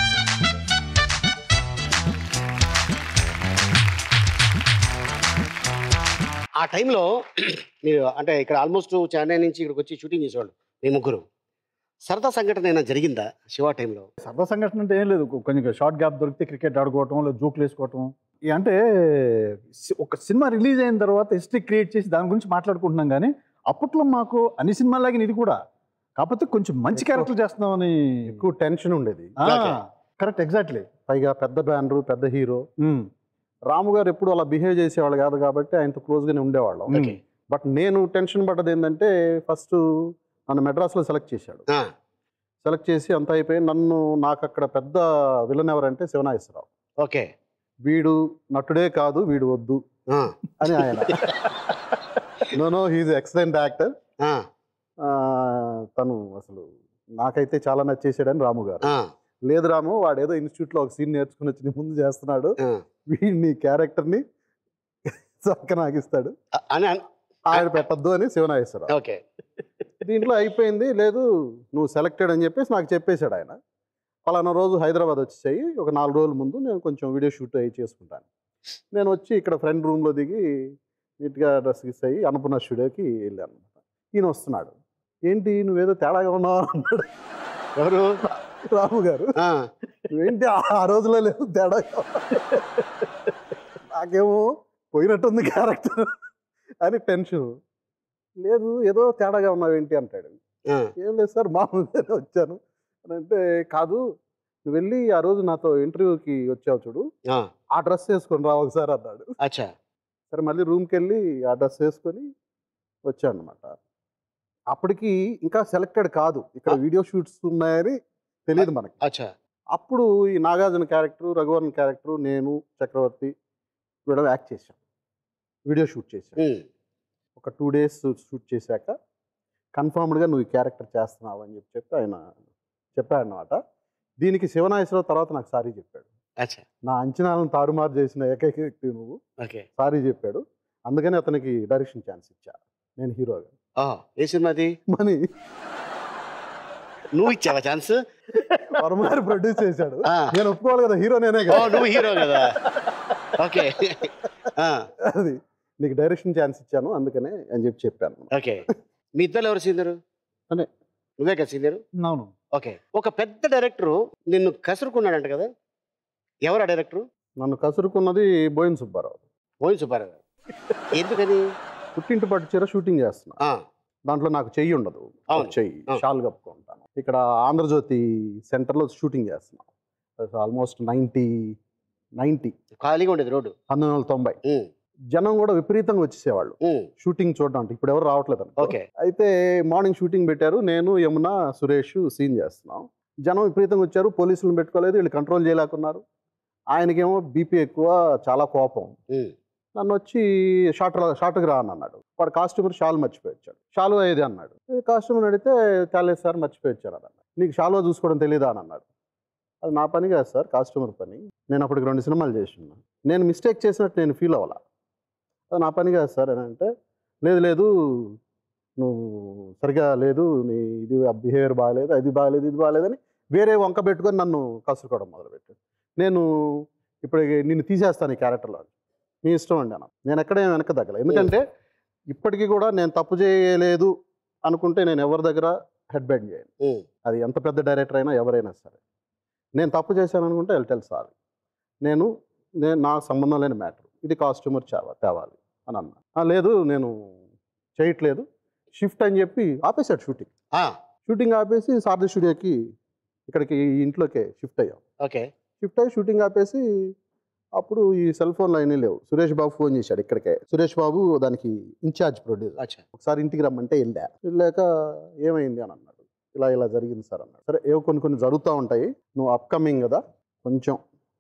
Speaker 2: ఆ టైంలో మీరు అంటే ఇక్కడ ఆల్మోస్ట్ చెన్నై నుంచి ఇక్కడికి వచ్చి షూటింగ్ చేసేవాళ్ళు మీ ముగ్గురు సరదా సంఘటన ఏమైనా జరిగిందా శివ టైంలో
Speaker 5: సరదా సంఘటన అంటే ఏం లేదు కొ- కొంచెం షార్ట్ గ్యాప్ దొరికితే క్రికెట్ ఆడుకోవటం లేదా జోకులు వేసుకోవటం ఇక అంటే సి- ఒక సినిమా రిలీజ్ అయిన తర్వాత హిస్టరీ క్రియేట్ చేసి దాని గురించి మాట్లాడుకుంటున్నాం కానీ అప్పట్లో మాకు అన్ని సినిమాలాగా ఇది కూడా కాకపోతే కొంచెం మంచి క్యారెక్టర్ చేస్తున్నామని
Speaker 8: ఎక్కువ టెన్షన్ ఉండేది
Speaker 5: కరెక్ట్ ఎగ్జాక్ట్లీ
Speaker 8: పైగా పెద్ద బ్యానరు పెద్ద హీరో రాము గారు ఎప్పుడు అలా బిహేవ్ చేసేవాళ్ళు కాదు కాబట్టి ఆయనతో క్లోజ్గానే ఉండేవాళ్ళం
Speaker 2: ఓకే
Speaker 8: బట్ నేను టెన్షన్ పడ్డది ఏంటంటే ఫస్ట్ నన్ను మెడ్రాస్లో సెలెక్ట్ చేశాడు సెలెక్ట్ చేసి అంత అయిపోయి నన్ను నాకు అక్కడ పెద్ద విలన్ ఎవరంటే శివనాగేశ్వరరావు
Speaker 2: ఓకే
Speaker 8: వీడు నటుడే కాదు వీడు వద్దు అని ఆయన no no he's excellent actor తను అసలు నాకైతే చాలా నచ్చేసాడని రాము గారు లేదు రాము వాడు ఏదో ఇన్స్టిట్యూట్లో ఒక సీన్ నేర్చుకుని వచ్చి నీ ముందు చేస్తున్నాడు వీడిని క్యారెక్టర్ని చక్కనాగిస్తాడు
Speaker 2: అని అన్-
Speaker 8: ఆయన పెట్టద్దు అని శివనాగేశ్వరరావు
Speaker 2: ఓకే
Speaker 8: దీంట్లో అయిపోయింది లేదు నువ్వు సెలెక్టెడ్ అని చెప్పేసి నాకు చెప్పేశాడు ఆయన పలానా రోజు హైదరాబాద్ వచ్చేసాయి ఒక నాలుగు రోజుల ముందు నేను కొంచెం వీడియో షూట్ అయ్యి చేసుకుంటాను నేను వచ్చి ఇక్కడ ఫ్రెండ్ రూమ్లో దిగి నీట్గా డ్రెస్ గిస్ అయ్యి అన్నపూర్ణ స్టూడియోకి వెళ్ళాను ఈయన వస్తున్నాడు ఏంటి నువ్వేదో తేడాగా ఉన్నావు అన్నాడు
Speaker 2: ఎవరు
Speaker 8: రాము గారు
Speaker 2: ఆ,
Speaker 8: నువ్వేంటి ఆ- ఆ రోజులో లేదు తేడాగా నాకేమో పోయినట్టుంది క్యారెక్టర్ అని టెన్షన్ లేదు ఏదో తేడాగా ఉన్నావేంటి అంటాడు
Speaker 2: ఆ,
Speaker 8: ఏం లేదు సార్ మామూలుగానే వచ్చాను అని అంటే కాదు నువ్వు వెళ్ళి ఆ రోజు నాతో ఇంటర్వ్యూకి వచ్చావు చూడు
Speaker 2: ఆ,
Speaker 8: ఆ డ్రెస్ వేసుకొని రా ఒకసారి అన్నాడు
Speaker 2: అచ్చా
Speaker 8: సరే మళ్ళీ రూమ్కి వెళ్ళి ఆ డ్రెస్ వేసుకొని వచ్చాను అనమాట అప్పటికి ఇంకా సెలెక్టెడ్ కాదు ఇక్కడ వీడియో షూట్స్ ఉన్నాయని తెలియదు మనకి
Speaker 2: అచ్చా
Speaker 8: అప్పుడు ఈ నాగార్జున క్యారెక్టర్ రఘువరన్ క్యారెక్టర్ నేను చక్రవర్తి వీళ్ళ యాక్ట్ చేశాం వీడియో షూట్ చేశాం
Speaker 2: ఉమ్,
Speaker 8: ఒక టూ డేస్ షూట్ చేశాక కన్ఫర్మ్డ్గా నువ్వు ఈ క్యారెక్టర్ చేస్తున్నావు అని చెప్పి చెప్పి ఆయన చెప్పాడు అనమాట దీనికి శివనాగేశ్వరరావు తర్వాత నాకు సారీ చెప్పాడు
Speaker 2: అచ్చా
Speaker 8: నా అంచనాలను తారుమారు చేసిన ఏకైక వ్యక్తి నువ్వు
Speaker 2: ఓకే
Speaker 8: సారీ చెప్పాడు అందుకని అతనికి డైరెక్షన్ ఛాన్స్ ఇచ్చా నేను హీరోగా
Speaker 2: ఆ, ఏ సినిమాది
Speaker 8: మని
Speaker 2: నువ్వు ఇచ్చావా ఛాన్స్
Speaker 8: వర్మ గారు ప్రొడ్యూస్ చేశాడు
Speaker 2: ఆ.
Speaker 8: నేను ఒప్పుకోవాలి కదా హీరో నేనే
Speaker 2: ఓ
Speaker 8: కదా
Speaker 2: నువ్వు హీరో కదా ఓకే ఆ,
Speaker 8: అది నీకు డైరెక్షన్ ఛాన్స్ ఇచ్చాను అందుకనే అని చెప్పి చెప్పాను
Speaker 2: ఓకే మీ ఇద్దరు ఎవరు సీనియర్
Speaker 8: అనే.
Speaker 2: నువ్వే కదా సీనియర్
Speaker 5: అవును
Speaker 2: ఓకే ఒక పెద్ద డైరెక్టరు నిన్ను కసురుకున్నాడంట కదా ఎవరు ఆ డైరెక్టరు
Speaker 8: నన్ను కసురుకున్నది బోయిన్ సుబ్బారావు
Speaker 2: మోహిన్ సుబ్బారావు గారు ఎందుకని
Speaker 8: పుట్టింటి పట్టు చీర షూటింగ్ చేస్తున్నా
Speaker 2: ఆ,
Speaker 8: దాంట్లో నాకు చెయ్యి ఉండదు ఒక
Speaker 2: అవును.
Speaker 8: చెయ్యి
Speaker 2: అవును.
Speaker 8: షాల్ కప్పుకుంటాను ఇక్కడ ఆంధ్రజ్యోతి సెంటర్లో షూటింగ్ చేస్తున్నాం ఆల్మోస్ట్ నైంటీ నైంటీ
Speaker 2: ఖాళీగా ఉండేది రోడ్డు
Speaker 8: పంతొమ్మిది వందల తొంభై జనం కూడా విపరీతంగా వచ్చేసేవాళ్ళు షూటింగ్ చూడడానికి ఇప్పుడు ఎవరు రావట్లేదు అనుకో.
Speaker 2: ఓకే
Speaker 8: అయితే మార్నింగ్ షూటింగ్ పెట్టారు నేను యమున సురేష్ సీన్ చేస్తున్నాం జనం విపరీతంగా వచ్చారు పోలీసులను పెట్టుకోలేదు వీళ్ళు కంట్రోల్ చేయలేకున్నారు ఆయనకేమో బీపీ ఎక్కువ చాలా కోపం నన్ను వచ్చి షార్ట్ షార్ట్కి రా అని అన్నాడు వాడు కాస్ట్యూమర్ షాల్ మర్చిపోయి వచ్చాడు షాలు అయ్యేది అన్నాడు కాస్ట్యూమర్ అడిగితే కాలేదు సార్ మర్చిపోయి వచ్చాను అని అన్నాడు నీకు షాలో చూసుకోవడం తెలియదా అని అన్నాడు అది నా పని కాదు సార్ కాస్ట్యూమర్ పని నేను అప్పటికి రెండు సినిమాలు చేసి ఉన్నాను నేను మిస్టేక్ చేసినట్టు నేను ఫీల్ అవ్వాల అది నా పని కాదు సార్ అని అంటే లేదు లేదు నువ్వు సరిగా లేదు నీ ఇది బిహేవియర్ బాగాలేదు అది బాగాలేదు ఇది బాగాలేదని వేరే వంక పెట్టుకొని నన్ను కసురుకోవడం మొదలుపెట్టాడు నేను ఇప్పుడు నిన్ను తీసేస్తాను ఈ క్యారెక్టర్లో మీ ఇష్టం అండి అన్న నేను ఎక్కడ ఏం వెనక తగ్గల ఎందుకంటే ఇప్పటికీ కూడా నేను తప్పు చేయలేదు అనుకుంటే నేను ఎవరి దగ్గర హెడ్ బ్యాండ్ చేయను అది ఎంత పెద్ద డైరెక్టర్ అయినా ఎవరైనా సరే నేను తప్పు చేశాను అనుకుంటే వెళ్ళి టెల్ సారీ నేను నేను నాకు సంబంధం లేని మ్యాటర్ ఇది కాస్ట్యూమర్ చావా తేవాలి అని అన్నా "ఆ, లేదు నేను చేయట్లేదు షిఫ్ట్ అని చెప్పి ఆపేశాడు షూటింగ్ షూటింగ్ ఆపేసి సారథి స్టూడియోకి ఇక్కడికి ఈ ఇంట్లోకే షిఫ్ట్ అయ్యాం
Speaker 2: ఓకే
Speaker 8: షిఫ్ట్ అయ్యి షూటింగ్ ఆపేసి అప్పుడు ఈ సెల్ ఫోన్లు అయినా లేవు సురేష్ బాబు ఫోన్ చేశాడు ఇక్కడికే సురేష్ బాబు దానికి ఇన్ఛార్జ్ ప్రొడ్యూసర్
Speaker 2: అచ్చా
Speaker 8: ఒకసారి ఇంటికి రమ్మంటే వెళ్ళా వెళ్ళాక ఏమైంది అని అన్నాడు ఇలా ఇలా జరిగింది సార్ అన్నాడు సరే ఏవో కొన్ని కొన్ని జరుగుతూ ఉంటాయి నువ్వు అప్కమింగ్ కదా కొంచెం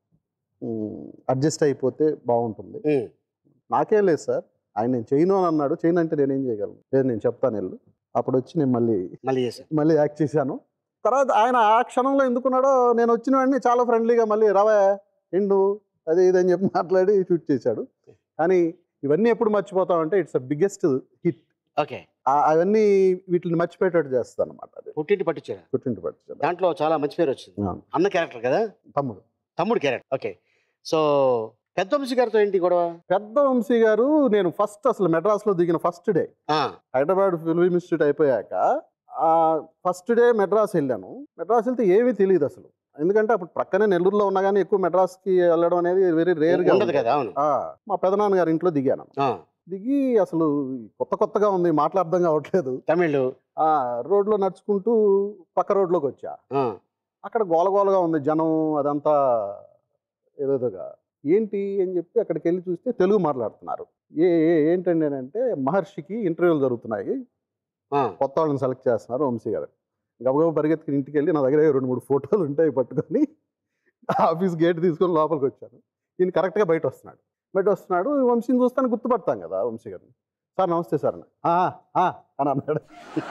Speaker 8: అడ్జస్ట్ అయిపోతే బాగుంటుంది నాకేం లేదు సార్ ఆయన నేను చేయను అని అన్నాడు చేయను అంటే నేనేం చేయగలను లేదు నేను చెప్తాను వెళ్ళు అప్పుడు వచ్చి నేను మళ్ళీ
Speaker 2: మళ్ళీ చేశాను
Speaker 8: మళ్ళీ యాక్ట్ చేశాను తర్వాత ఆయన ఆ క్షణంలో ఎందుకున్నాడో నేను వచ్చిన వెంటనే చాలా ఫ్రెండ్లీగా మళ్ళీ రవా ఎండు అదే ఇది అని చెప్పి మాట్లాడి షూట్ చేశాడు కానీ ఇవన్నీ ఎప్పుడు మర్చిపోతామంటే it's a biggest hit
Speaker 2: okay
Speaker 8: అవన్నీ వీటిని మర్చిపోయేటట్టు చేస్తాను అనమాట అది
Speaker 2: పుట్టింటి పట్టించాడు
Speaker 8: పుట్టింటి పట్టు
Speaker 2: దాంట్లో చాలా మంచి పేరు వచ్చింది
Speaker 8: అవును.
Speaker 2: అన్న క్యారెక్టర్ కదా
Speaker 8: తమ్ముడు
Speaker 2: తమ్ముడు క్యారెక్టర్ ఓకే సో పెద్ద వంశీ గారితో ఏంటి గొడవ
Speaker 8: పెద్ద వంశీ గారు నేను ఫస్ట్ అసలు మెడ్రాస్లో దిగిన ఫస్ట్ డే
Speaker 2: ఆ,
Speaker 8: హైదరాబాద్ ఫిల్మ్ ఇన్స్టిట్యూట్ అయిపోయాక ఫస్ట్ డే మెడ్రాస్ వెళ్ళాను మెడ్రాస్ వెళ్తే ఏమీ తెలియదు అసలు ఎందుకంటే అప్పుడు ప్రక్కనే నెల్లూరులో ఉన్నా కానీ ఎక్కువ మెడ్రాస్కి వెళ్ళడం అనేది వెరీ రేర్గా
Speaker 2: ఉండదు కదా అవును
Speaker 8: మా పెదనాన్న గారి ఇంట్లో దిగాను
Speaker 2: ఆ,
Speaker 8: దిగి అసలు కొత్త కొత్తగా ఉంది మాటలు అర్థం కావట్లేదు
Speaker 2: తమిళ్
Speaker 8: ఆ రోడ్లో నడుచుకుంటూ పక్క రోడ్లోకి వచ్చా
Speaker 2: ఆ,
Speaker 8: అక్కడ గోలగోలగా ఉంది జనం అదంతా ఏదోగా ఏంటి అని చెప్పి అక్కడికి వెళ్ళి చూస్తే తెలుగు మాట్లాడుతున్నారు ఏ ఏ- ఏంటండి అని అంటే మహర్షికి ఇంటర్వ్యూలు జరుగుతున్నాయి
Speaker 2: ఆ,
Speaker 8: కొత్త వాళ్ళని సెలెక్ట్ చేస్తున్నారు వంశీ గారు గబగబా పరిగెత్తుకుని ఇంటికి వెళ్ళి నా దగ్గర రెండు మూడు ఫోటోలు ఉంటాయి పట్టుకొని ఆఫీస్ గేట్ తీసుకొని లోపలికి వచ్చాను ఈయన కరెక్ట్గా బయట వస్తున్నాడు బయట వస్తున్నాడు వంశీని చూస్తాను గుర్తుపడతాం కదా వంశీ గారిని సార్ నమస్తే సార్ అన్న "ఆ, ఆ" అని అన్నాడు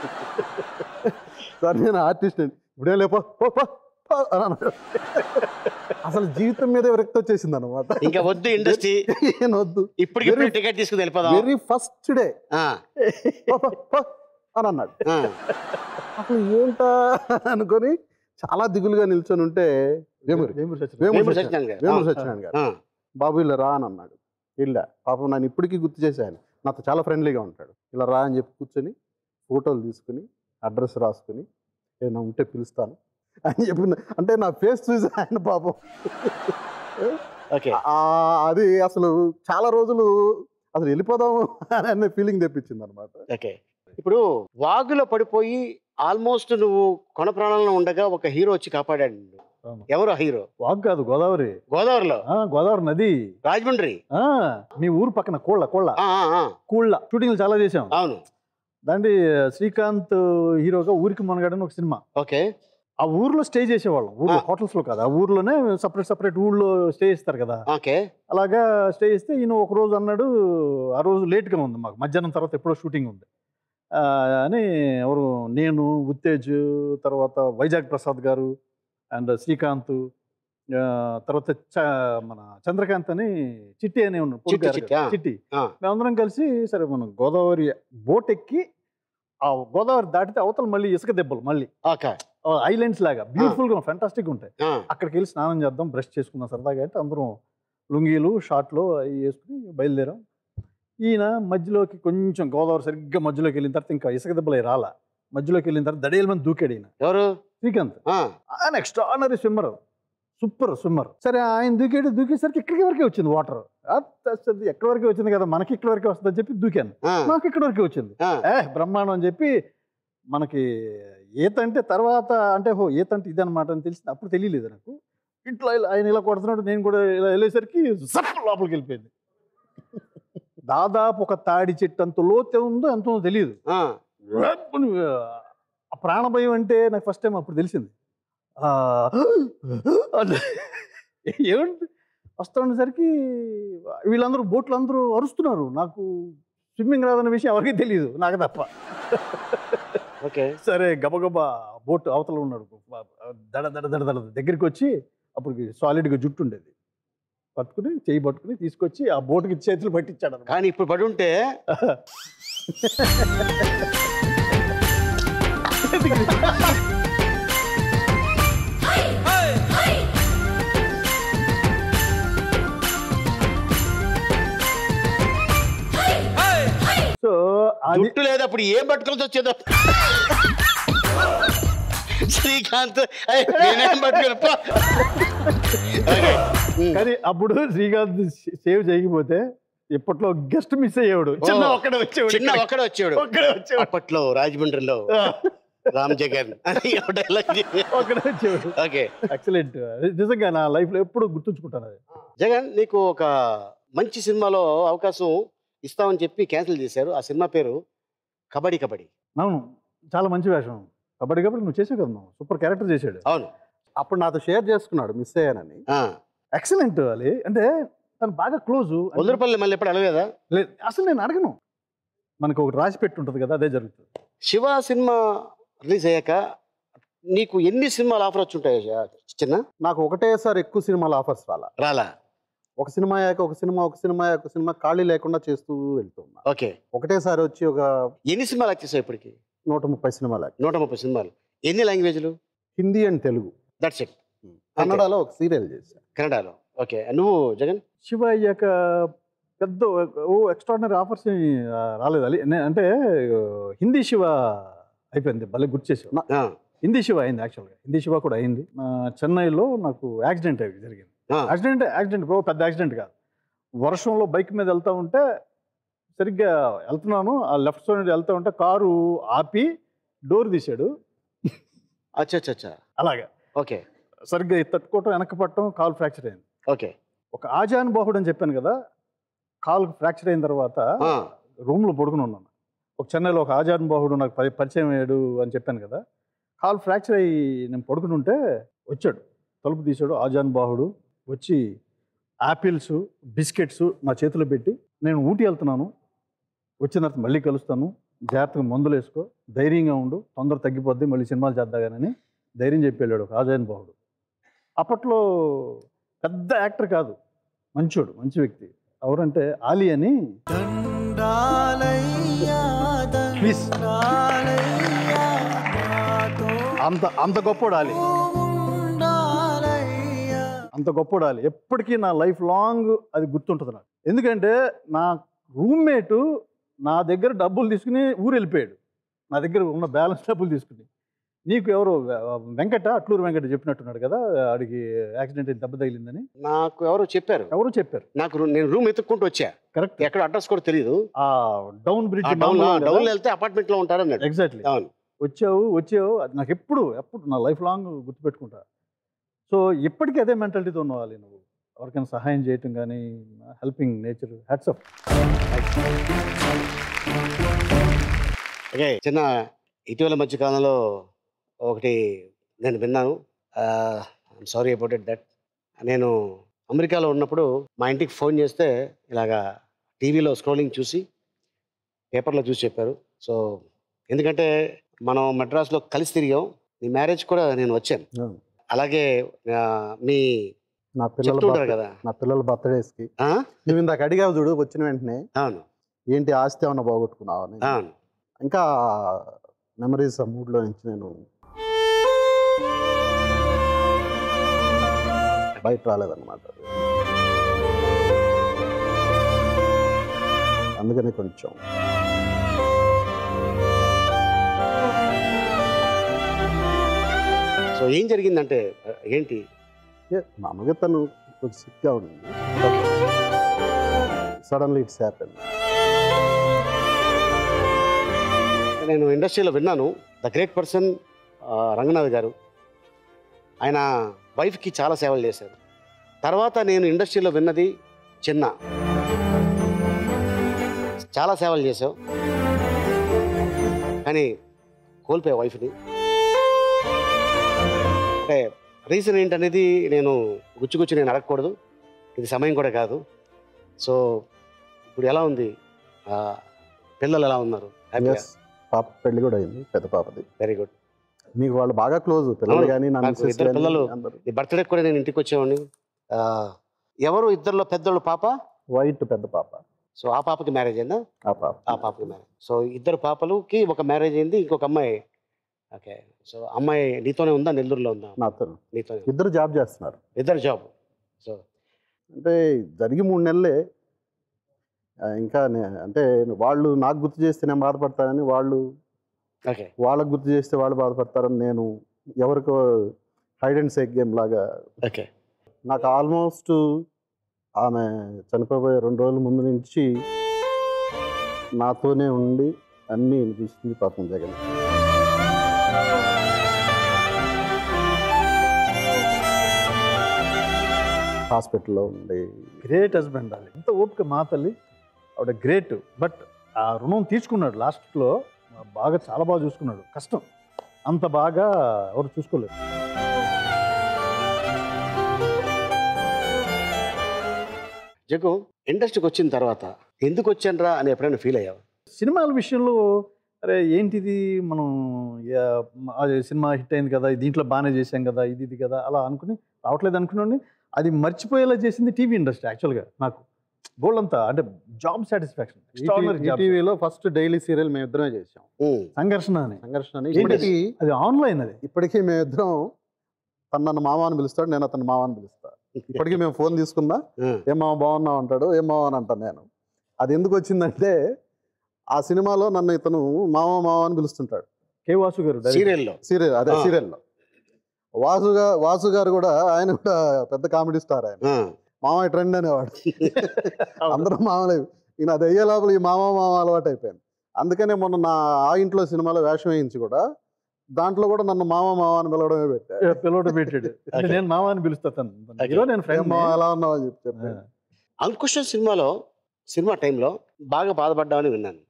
Speaker 8: సార్ నేను ఆర్టిస్ట్ ఇప్పుడే లేపో పో, పో, పో" అని అన్నాడు అసలు జీవితం మీద విరక్తి వచ్చేసింది అనమాట
Speaker 2: ఇంకా వద్దు ఇండస్ట్రీ
Speaker 8: వద్దు
Speaker 2: ఇప్పటికి
Speaker 8: Very-
Speaker 2: టికెట్ తీసుకుని వెళ్ళిపోదాం
Speaker 8: వెరీ ఫస్ట్ డే
Speaker 2: ఆ,
Speaker 8: అని అన్నాడు
Speaker 2: ఆ,
Speaker 8: అసలు ఏంటా అనుకొని చాలా దిగులుగా నిల్చొని ఉంటే వేమూరి
Speaker 5: వేమూరి సత్యనారాయణ.
Speaker 8: వేమూరి
Speaker 2: వేమూరి
Speaker 8: సత్యనారాయణ
Speaker 2: సత్యనారాయణ గారు.
Speaker 8: వేమూరి
Speaker 2: ఆ,
Speaker 8: సత్యనారాయణ గారు
Speaker 2: ఆ,
Speaker 8: బాబు ఇలా రా అని అన్నాడు వెళ్ళా పాపం నన్ను ఇప్పటికీ గుర్తు చేశాను నాతో చాలా ఫ్రెండ్లీగా ఉంటాడు ఇలా రా అని చెప్పి కూర్చొని ఫోటోలు తీసుకుని అడ్రస్ రాసుకుని ఏదైనా ఉంటే పిలుస్తాను అని చెప్పి అంటే నా ఫేస్ చూసి ఆయన పాపం
Speaker 2: ఓకే
Speaker 8: ఆ, అది అసలు చాలా రోజులు అసలు వెళ్ళిపోదాము అనే ఫీలింగ్ తెప్పించింది అనమాట
Speaker 2: ఓకే ఇప్పుడు వాగులో పడిపోయి ఆల్మోస్ట్ నువ్వు కొన ప్రాణంలో ఉండగా ఒక హీరో వచ్చి కాపాడాడు నిన్ను.
Speaker 5: అవును.
Speaker 2: ఎవరు ఆ హీరో
Speaker 5: వాగు కాదు గోదావరి
Speaker 2: గోదావరిలో
Speaker 5: ఆ, గోదావరి నది
Speaker 2: రాజమండ్రి
Speaker 5: ఆ, మీ ఊరు పక్కన కోళ్ళ కోళ్ళ
Speaker 2: ఆ, ఆ, ఆ,
Speaker 5: కూళ్ళ షూటింగ్లు చాలా చేసాం
Speaker 2: అవును
Speaker 5: దాంట్లో శ్రీకాంత్ హీరోగా ఊరికి మనగాడని ఒక సినిమా
Speaker 2: ఓకే
Speaker 5: ఆ ఊర్లో స్టే చేసేవాళ్ళం ఊర్లో
Speaker 2: ఆ.
Speaker 5: హోటల్స్ లో కాదు ఆ ఊర్లోనే సపరేట్ సపరేట్ ఊళ్ళో స్టే చేస్తారు కదా
Speaker 2: ఓకే
Speaker 5: అలాగా స్టే చేస్తే ఈయన ఒక రోజు అన్నాడు ఆ రోజు లేట్గా ఉంది మాకు మధ్యాహ్నం తర్వాత ఎప్పుడో షూటింగ్ ఉంది ఆ, అని ఎవరు నేను ఉత్తేజ్ తర్వాత వైజాగ్ ప్రసాద్ గారు అండ్ శ్రీకాంత్ ఆ, తర్వాత చ- మన చంద్రకాంత్ అని చిట్టి అని ఉన్నాడు
Speaker 2: చిట్టి,
Speaker 5: పొడుగు
Speaker 2: చిట్టి, ఆ.
Speaker 5: చిట్టి
Speaker 2: ఆ.
Speaker 5: మేమందరం కలిసి సరే మనం గోదావరి బోట్ ఎక్కి ఆ గోదావరి దాటితే అవతల మళ్ళీ ఇసుక దెబ్బలు మళ్ళీ
Speaker 2: ఓకే
Speaker 5: ఐలాండ్స్ లాగా బ్యూటిఫుల్ గా ఫెంటాస్టిక్ ఉంటాయి
Speaker 2: ఆ,
Speaker 5: అక్కడికి వెళ్ళి స్నానం చేద్దాం బ్రష్ చేసుకుందాం సరదాగా అంటే అందరం లుంగీలు షార్ట్లు అవి వేసుకుని బయలుదేరాం ఈయన మధ్యలోకి కొంచెం గోదావరి సరిగ్గా మధ్యలోకి వెళ్ళిన తర్వాత ఇంకా ఇసుక దెబ్బలు అవి రాలా మధ్యలోకి వెళ్ళిన తర్వాత దడేల మంది దూకాడు ఈయన
Speaker 2: ఎవరు
Speaker 5: శ్రీకాంత్
Speaker 2: ఆ,
Speaker 5: ఆయన ఎక్స్ట్రానరీ స్విమ్మర్ సూపర్ స్విమ్మర్ సరే ఆయన దూకాడు దూకేసరికి ఇక్కడికి వరకే వచ్చింది వాటర్ ఎక్కడి వరకే వచ్చింది కదా మనకి ఇక్కడ వరకే వస్తుంది అని చెప్పి దూకాను
Speaker 2: ఆ,
Speaker 5: నాకు ఇక్కడ వరకే వచ్చింది
Speaker 2: ఆ,
Speaker 5: ఏ బ్రహ్మాండం అని చెప్పి మనకి ఈత అంటే తర్వాత అంటే హో ఈత అంటే ఇదనమాట అని తెలిసింది అప్పుడు తెలియలేదు నాకు ఇంట్లో ఇలా- ఆయన ఇలా కొడుతున్నాడు నేను కూడా ఇలా వెళ్ళేసరికి జప్ లోపలికి వెళ్ళిపోయింది దాదాపు ఒక తాడి చెట్టు అంత లోతు ఉందో ఎంత ఉందో తెలియదు
Speaker 2: ఆ,
Speaker 5: రప్పుని, ఆ ప్రాణభయం అంటే నాకు ఫస్ట్ టైం అప్పుడు తెలిసింది ఆ, అన్న- ఏమంటే వస్తా ఉండేసరికి వీళ్ళందరూ బోట్లు అందరూ అరుస్తున్నారు నాకు స్విమ్మింగ్ రాదన్న విషయం ఎవరికీ తెలియదు నాకు తప్ప
Speaker 2: ఓకే
Speaker 5: సరే గబగబా బోట్ అవతల ఉన్నాడు దడ దడ దడ దడ దగ్గరికి వచ్చి అప్పుడు సాలిడ్గా జుట్టు ఉండేది పట్టుకుని చేయి పట్టుకుని తీసుకొచ్చి ఆ బోటుకి చేతులు పట్టించాడు అన్నమాట.
Speaker 2: కానీ ఇప్పుడు పడి ఉంటే
Speaker 5: సో అది
Speaker 2: జుట్టు లేదు అప్పుడు ఏం పట్టుకోవాల్సి వచ్చేదో శ్రీకాంత్ "ఏయ్, నేనేం పట్టుకోను పో." Okay. ఉమ్.
Speaker 5: కానీ అప్పుడు శ్రీకాంత్ సేవ్ చేయకపోతే ఇప్పట్లో గెస్ట్ మిస్ అయ్యేవాడు చిన్న
Speaker 2: ఓ.
Speaker 5: ఒక్కడే వచ్చేవాడు
Speaker 2: చిన్న
Speaker 5: ఇక్కడికి.
Speaker 2: ఒక్కడే వచ్చాడు
Speaker 5: ఒక్కడే వచ్చేవాడు
Speaker 2: అప్పట్లో రాజమండ్రిలో రామ్ జగన్ అని ఒక dialogue చెప్పి-
Speaker 5: ఒక్కడే వచ్చేవాడు
Speaker 2: ఓకే
Speaker 5: ఎక్సలెంట్ నిజంగా నా లైఫ్ లో ఎప్పుడు గుర్తుంచుకుంటాను అది
Speaker 2: జగన్ నీకు ఒక మంచి సినిమాలో అవకాశం ఇస్తామని చెప్పి క్యాన్సిల్ చేశారు ఆ సినిమా పేరు కబడ్డీ కబడ్డీ
Speaker 5: అవును చాలా మంచి వేషం కబడ్డీ కబడ్డీ నువ్వు చేసావు కదా నువ్వు సూపర్ క్యారెక్టర్ చేశాడు
Speaker 2: అవును
Speaker 8: అప్పుడు నాతో షేర్ చేసుకున్నాడు మిస్ అయ్యానని
Speaker 2: ఆ,
Speaker 5: ఎక్సలెంట్ అది అంటే తను బాగా క్లోజ్
Speaker 2: వదిలిపల్లి మళ్ళీ ఎప్పుడు అడగలేదా
Speaker 5: లేదు అసలు నేను అడగను మనకు ఒకటి రాసి పెట్టి ఉంటుంది కదా అదే జరుగుతుంది
Speaker 2: శివ సినిమా రిలీజ్ అయ్యాక నీకు ఎన్ని సినిమాలు ఆఫర్ వచ్చి ఉంటాయి చిన్న
Speaker 8: నాకు ఒకటేసారి ఎక్కువ సినిమాల ఆఫర్స్ రాలా
Speaker 2: రాలా
Speaker 8: ఒక సినిమా అయ్యాక ఒక సినిమా ఒక సినిమా అయ్యాక ఒక సినిమా ఖాళీ లేకుండా చేస్తూ వెళ్తున్నా
Speaker 2: ఓకే
Speaker 8: ఒకటేసారి వచ్చి ఒక
Speaker 2: ఎన్ని సినిమాలు యాక్ట్ చేసావు ఇప్పటికి
Speaker 8: నూట ముప్పై సినిమాలు act.
Speaker 2: నూట ముప్పై సినిమాలు ఎన్ని లాంగ్వేజ్లు
Speaker 8: Hindi and Telugu
Speaker 2: that's it
Speaker 8: కన్నడలో ఒక సీరియల్ చేశాను
Speaker 2: కన్నడలో ఓకే నువ్వు జగన్
Speaker 5: శివ అయ్యాక పెద్ద ఓ ఎక్స్ట్రాడినరీ ఆఫర్స్ రాలేదు అది నే- అంటే ఆ, హిందీ శివ అయిపోయింది భలే గుర్తు చేసావు
Speaker 2: ఆ,
Speaker 5: హిందీ శివ అయింది యాక్చువల్గా హిందీ శివ కూడా అయింది ఆ, చెన్నైలో నాకు యాక్సిడెంట్ అయ్యి జరిగింది
Speaker 2: ఆ,
Speaker 5: యాక్సిడెంట్ యాక్సిడెంట్ ఓ పెద్ద యాక్సిడెంట్ కాదు వర్షంలో బైక్ మీద వెళ్తా ఉంటే సరిగ్గా వెళ్తున్నాను ఆ లెఫ్ట్ సైడ్ వెళ్తా ఉంటే కారు ఆపి డోర్ తీశాడు
Speaker 2: అచ్చా అచ్చా అచ్చా
Speaker 5: అలాగా
Speaker 2: ఓకే
Speaker 5: సరిగ్గా ఇది తట్టుకోవటం వెనక్కి పట్టడం కాలు ఫ్రాక్చర్ అయింది
Speaker 2: ఓకే
Speaker 5: ఒక ఆజాన్ బాహుడు అని చెప్పాను కదా కాలు ఫ్రాక్చర్ అయిన తర్వాత
Speaker 2: ఆ,
Speaker 5: రూమ్లో పడుకుని ఉన్నాను ఒక చెన్నైలో ఒక ఆజాన్ బాహుడు నాకు పరి- పరిచయం అయ్యాడు అని చెప్పాను కదా కాలు ఫ్రాక్చర్ అయ్యి నేను పడుకుని ఉంటే వచ్చాడు తలుపు తీశాడు ఆజాన్ బాహుడు వచ్చి యాపిల్స్ బిస్కెట్స్ నా చేతిలో పెట్టి నేను ఊటీ వెళ్తున్నాను వచ్చిన తర్వాత మళ్ళీ కలుస్తాను జాగ్రత్తగా మందులు వేసుకో ధైర్యంగా ఉండు తొందర తగ్గిపోద్ది మళ్ళీ సినిమాలు చేద్దాగానని ధైర్యం చెప్పి వెళ్ళాడు ఒక ఆజాన్ బాహుడు అప్పట్లో పెద్ద యాక్టర్ కాదు మంచోడు మంచి వ్యక్తి ఎవరంటే ఆలీ అని ప్లీజ్ అంత అంత గొప్పోడు ఆలి అంత గొప్పోడు ఆలి ఎప్పటికీ నా లైఫ్ లాంగ్ అది గుర్తుంటుంది నాకు ఎందుకంటే నా రూమ్మేట్ నా దగ్గర డబ్బులు తీసుకుని ఊరు వెళ్ళిపోయాడు నా దగ్గర ఉన్న బ్యాలెన్స్ డబ్బులు తీసుకుని నీకు ఎవరు వెంకట అట్లూరు వెంకట చెప్పినట్టున్నాడు కదా ఆడికి యాక్సిడెంట్ అయి దెబ్బ తగిలిందని
Speaker 2: నాకు ఎవరో చెప్పారు
Speaker 5: ఎవరు చెప్పారు
Speaker 2: నాకు రూ- నేను రూమ్ ఎత్తుక్కుంటూ వచ్చా
Speaker 5: కరెక్ట్
Speaker 2: ఎక్కడ అడ్రస్ కూడా తెలియదు
Speaker 5: ఆ డౌన్ బ్రిడ్జ్
Speaker 2: డౌన్ డౌన్ వెళ్తే అపార్ట్మెంట్ లో ఉంటారు అన్నాడు
Speaker 5: ఎగ్జాక్ట్లీ
Speaker 2: అవును
Speaker 5: వచ్చావు వచ్చావు అది నాకు ఎప్పుడు ఎప్పుడు నా లైఫ్ లాంగ్ గుర్తుపెట్టుకుంటా సో ఇప్పటికీ అదే మెంటాలిటీతో ఉన్నవాలి నువ్వు ఎవరికైనా సహాయం చేయటం కానీ హెల్పింగ్ నేచర్ హ్యాట్సప్
Speaker 2: ఓకే చిన్న ఇటీవల మధ్య కాలంలో ఒకటి నేను విన్నాను సారీ అబౌట్ ఇట్ దట్ నేను అమెరికాలో ఉన్నప్పుడు మా ఇంటికి ఫోన్ చేస్తే ఇలాగా టీవీలో స్క్రోలింగ్ చూసి పేపర్లో చూసి చెప్పారు సో ఎందుకంటే మనం మెడ్రాస్లో కలిసి తిరిగాం నీ మ్యారేజ్ కూడా నేను వచ్చాను అలాగే ఆ, మీ
Speaker 8: నా పిల్లల
Speaker 2: చెప్తుంటారు
Speaker 8: birthday-
Speaker 2: కదా
Speaker 8: నా పిల్లల బర్త్డేస్కి
Speaker 2: ఆ?
Speaker 8: నువ్వు ఇందాక అడిగావు చూడు వచ్చిన వెంటనే
Speaker 2: అవును
Speaker 8: ఏంటి ఆస్తి ఏమన్నా పోగొట్టుకున్నావు అని
Speaker 2: అవును
Speaker 8: ఇంకా మెమరీస్ ఆ మూడ్లో నుంచి నేను బయట రాలేదన్నమాట అందుకని కొంచెం
Speaker 2: సో ఏం జరిగిందంటే ఆ, ఏంటి
Speaker 8: ఏ, మామూలుగా తను కొంచెం సిక్గా ఉండింది సడన్లీ ఇట్స్ హ్యాపెన్
Speaker 2: నేను ఇండస్ట్రీలో విన్నాను ద గ్రేట్ పర్సన్ రంగనాథ్ గారు ఆయన వైఫ్కి చాలా సేవలు చేశారు తర్వాత నేను ఇండస్ట్రీలో విన్నది చిన్న చాలా సేవలు చేసావు కానీ కోల్పోయా వైఫ్ని అంటే రీజన్ ఏంటనేది నేను గుచ్చుగుచ్చి నేను అడగకూడదు ఇది సమయం కూడా కాదు సో ఇప్పుడు ఎలా ఉంది ఆ, పిల్లలు ఎలా ఉన్నారు
Speaker 8: Yes, పాప పెళ్లి కూడా అయింది పెద్ద పాపది
Speaker 2: వెరీ గుడ్
Speaker 8: మీకు వాళ్ళు బాగా క్లోజ్ పిల్లలు
Speaker 2: అవును,
Speaker 8: కానీ నా
Speaker 2: నాకు
Speaker 8: మిస్సెస్
Speaker 2: ఇద్దరు
Speaker 8: కానీ
Speaker 2: పిల్లలు.
Speaker 8: అందరూ
Speaker 2: ఈ బర్త్డే కూడా నేను ఇంటికి వచ్చేవాడిని ఆ, ఎవరు ఇద్దరిలో పెద్దోళ్ళు పాప
Speaker 8: వైట్ పెద్ద పాప
Speaker 2: సో ఆ పాపకి మ్యారేజ్ అయిందా
Speaker 8: ఆ పాప
Speaker 2: ఆ పాపకి మ్యారేజ్ సో ఇద్దరు పాపలకి ఒక మ్యారేజ్ అయింది ఇంకొక అమ్మాయి ఓకే సో అమ్మాయి నీతోనే ఉందా నెల్లూరులో ఉందా
Speaker 8: నాతో
Speaker 2: నీతోనే
Speaker 8: ఇద్దరు జాబ్ చేస్తున్నారు
Speaker 2: ఇద్దరు జాబ్ సో
Speaker 8: అంటే జరిగి మూడు నెలలే ఆ, ఇంకా నే- అంటే వాళ్ళు నాకు గుర్తు చేస్తే నేను బాధపడతానని వాళ్ళు
Speaker 2: ఓకే
Speaker 8: వాళ్ళకు గుర్తు చేస్తే వాళ్ళు బాధపడతారని నేను ఎవరికో హైడ్ అండ్ సేక్ గేమ్ లాగా
Speaker 2: ఓకే
Speaker 8: నాకు ఆల్మోస్ట్ ఆమె చనిపోయే రెండు రోజుల ముందు నుంచి నాతోనే ఉండి అన్నీ చూస్తుంది పాపం జగన్ హాస్పిటల్లో ఉండి
Speaker 5: గ్రేట్ హస్బెండ్ అది ఎంత ఓపిక మా తల్లి ఆవిడ గ్రేట్ బట్ ఆ రుణం తీసుకున్నాడు లాస్ట్లో బాగా చాలా బాగా చూసుకున్నాడు కష్టం అంత బాగా ఎవరు చూసుకోలేరు
Speaker 2: జగ్గు ఇండస్ట్రీకి వచ్చిన తర్వాత ఎందుకు వచ్చానరా అని ఎప్పుడైనా ఫీల్ అయ్యావు
Speaker 5: సినిమాల విషయంలో అరే ఏంటిది మనం యా- అది సినిమా హిట్ అయింది కదా దీంట్లో బాగానే చేశాం కదా ఇది ఇది కదా అలా అనుకుని రావట్లేదు అనుకున్నాను అది మర్చిపోయేలా చేసింది టీవీ ఇండస్ట్రీ యాక్చువల్గా నాకు గోల్డ్ అంతా అంటే జాబ్ సాటిస్ఫాక్షన్
Speaker 8: టీవీలో ఫస్ట్ డైలీ సీరియల్ మేము ఇద్దరమే చేసాం
Speaker 5: సంఘర్షణ అని
Speaker 8: సంఘర్షణ అని
Speaker 5: ఏంటి?
Speaker 8: ఇప్పటికీ
Speaker 5: అది ఆన్లైన్ అది
Speaker 8: ఇప్పటికీ మేమిద్దరం తను నన్ను మామ అని పిలుస్తాడు నేను అతను మామ అని పిలుస్తా ఇప్పటికీ మేము ఫోన్ తీసుకున్నా ఏం మామ బాగున్నావు అంటాడు ఏం మామ అని అంటాను నేను అది ఎందుకు వచ్చిందంటే ఆ సినిమాలో నన్ను ఇతను మామ మామ అని పిలుస్తుంటాడు
Speaker 5: కే వాసు గారు direct.
Speaker 2: సీరియల్లో
Speaker 8: సీరియల్ అదే
Speaker 2: ఆ.
Speaker 8: సీరియల్లో వాసు గా వాసు గారు కూడా ఆయన కూడా పెద్ద కామెడీ స్టార్ ఆయన మామయ్య ట్రెండ్ అనేవాడు అందరూ మామలే ఈయన అది అయ్యే లోపల ఈ మామ మామ అలవాటు అయిపోయింది అందుకనే మొన్న నా ఆ ఇంట్లో సినిమాలో వేషం వేయించి కూడా దాంట్లో కూడా నన్ను మామ మామ అని పిలవడమే పెట్టా
Speaker 5: పిలవడం పెట్టాడు అంటే నేను మామ అని పిలుస్తా తను
Speaker 2: Okay.
Speaker 5: హీరో నేను
Speaker 8: ఏం
Speaker 5: ఫ్రెండ్
Speaker 8: మామ ఎలా ఉన్నావు అని చెప్పి చెప్పాను
Speaker 2: అంకుశం సినిమాలో సినిమా టైంలో బాగా బాధపడ్డామని విన్నాను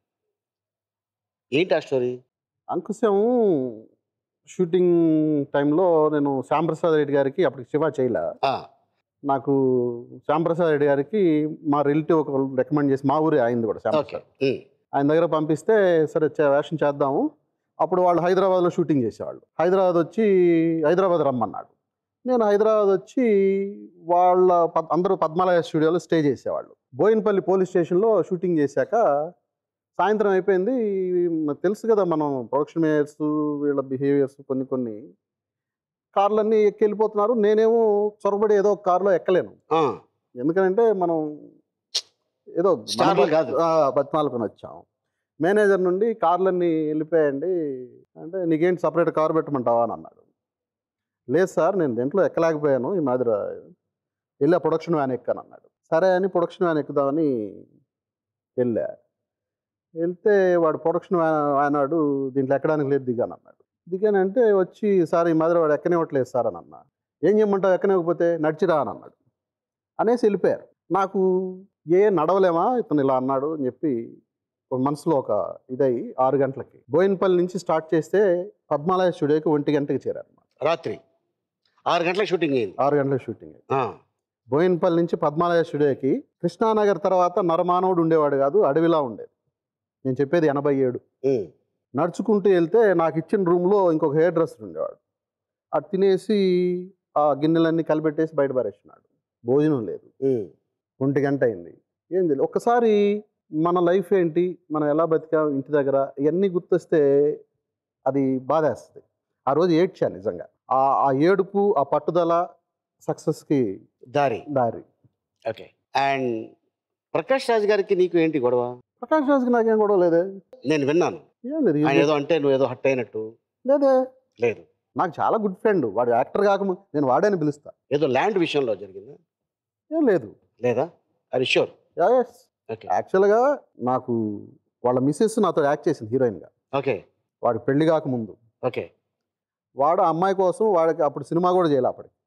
Speaker 2: ఏంటి ఆ స్టోరీ
Speaker 8: అంకుశం షూటింగ్ టైంలో నేను శ్యాంప్రసాద్ రెడ్డి గారికి అప్పటికి శివ చేయలే నాకు శ్యాంప్రసాద్ రెడ్డి గారికి మా రిలేటివ్ ఒక రికమెండ్ చేసి మా ఊరే అయింది కూడా
Speaker 2: ఓకే
Speaker 8: శ్యాంప్రసాద్ ఆయన దగ్గర పంపిస్తే సరే చే- వేషం చేద్దాము అప్పుడు వాళ్ళు హైదరాబాద్లో షూటింగ్ చేసేవాళ్ళు హైదరాబాద్ వచ్చి హైదరాబాద్ రమ్మన్నాడు నేను హైదరాబాద్ వచ్చి వాళ్ళ పద్- అందరూ పద్మాలయ స్టూడియోలో స్టే చేసేవాళ్ళు బోయినపల్లి పోలీస్ స్టేషన్లో షూటింగ్ చేశాక సాయంత్రం అయిపోయింది మనకు తెలుసు కదా మనం ప్రొడక్షన్ మేయర్స్ వీళ్ళ బిహేవియర్స్ కొన్ని కొన్ని కార్లన్నీ ఎక్కి వెళ్ళిపోతున్నారు నేనేమో చొరబడి ఏదో ఒక కార్లో ఎక్కలేను ఎందుకంటే మనం ఏదో
Speaker 2: స్టార్లు కాదు.
Speaker 8: బతిమాలకొని వచ్చాం మేనేజర్ నుండి కార్లన్నీ వెళ్ళిపోయండి అంటే నీకేంటి సపరేట్ కార్ పెట్టమంటావా అని అన్నాడు లేదు సార్ నేను దేంట్లో ఎక్కలేకపోయాను ఈ మాదిరి వెళ్ళి ఆ ప్రొడక్షన్ వ్యాన్ ఎక్కాను అన్నాడు సరే అని ప్రొడక్షన్ వ్యాన్ ఎక్కుదామని వెళ్ళా వెళ్తే వాడు ప్రొడక్షన్ వ్యాన్ అన్నాడు దీంట్లో ఎక్కడానికి లేదు దిగాను అన్నాడు దిగానంటే వచ్చి సార్ ఈ మాదిరి వాడు ఎక్కనివ్వట్లేదు సార్ అని అన్నా ఏం చేయమంటావు ఎక్కనివ్వకపోతే నడిచిరా అని అన్నాడు అనేసి వెళ్ళిపోయారు నాకు ఏ నడవలేమా ఇతను ఇలా అన్నాడు అని చెప్పి ఒక మనసులో ఒక ఇదై ఆరు గంటలకి బోయినపల్లి నుంచి స్టార్ట్ చేస్తే పద్మాలయ స్టూడియోకి ఒంటి గంటకి చేరారు
Speaker 2: రాత్రి ఆరు గంటలకు షూటింగ్ అయింది
Speaker 8: ఆరు గంటల షూటింగ్ బోయినపల్లి నుంచి పద్మాలయ స్టూడియోకి కృష్ణానగర్ తర్వాత నరమానవుడు ఉండేవాడు కాదు అడవిలా ఉండేది నేను చెప్పేది ఎనభై ఏడు నడుచుకుంటూ వెళ్తే నాకు ఇచ్చిన రూమ్లో ఇంకొక హెయిర్ డ్రెస్సర్ ఉండేవాడు అది తినేసి ఆ గిన్నెలన్నీ కలిపెట్టేసి బయట పారేస్తున్నాడు భోజనం లేదు ఒంటి గంట అయింది ఏం తెలియదు ఒక్కసారి మన లైఫ్ ఏంటి మనం ఎలా బతికాం ఇంటి దగ్గర ఇవన్నీ గుర్తొస్తే అది బాధేస్తుంది ఆ రోజు ఏడ్చాను నిజంగా ఆ ఆ ఏడుపు ఆ పట్టుదల సక్సెస్కి
Speaker 2: దారి
Speaker 8: దారి
Speaker 2: ఓకే అండ్ ప్రకాష్ రాజ్ గారికి నీకు ఏంటి గొడవ
Speaker 8: ప్రకాష్ రాజ్కి నాకేం గొడవ లేదే
Speaker 2: నేను విన్నాను
Speaker 8: ఏం లేదు
Speaker 2: ఆయన ఏదో అంటే నువ్వు ఏదో హట్ అయినట్టు
Speaker 8: లేదే
Speaker 2: లేదు
Speaker 8: నాకు చాలా గుడ్ ఫ్రెండ్ వాడు యాక్టర్ కాకముందు నేను వాడని పిలుస్తా
Speaker 2: ఏదో ల్యాండ్ విషయంలో జరిగిందా
Speaker 8: ఏం లేదు
Speaker 2: లేదా అది షూర్
Speaker 8: ఎస్ యాక్చువల్గా నాకు వాళ్ళ మిస్సెస్ నాతో యాక్ట్ చేసింది హీరోయిన్గా
Speaker 2: ఓకే
Speaker 8: వాడి పెళ్లి కాకముందు
Speaker 2: ఓకే
Speaker 8: వాడు ఆ అమ్మాయి కోసం వాడికి అప్పుడు సినిమా కూడా చేయాలి అప్పటికి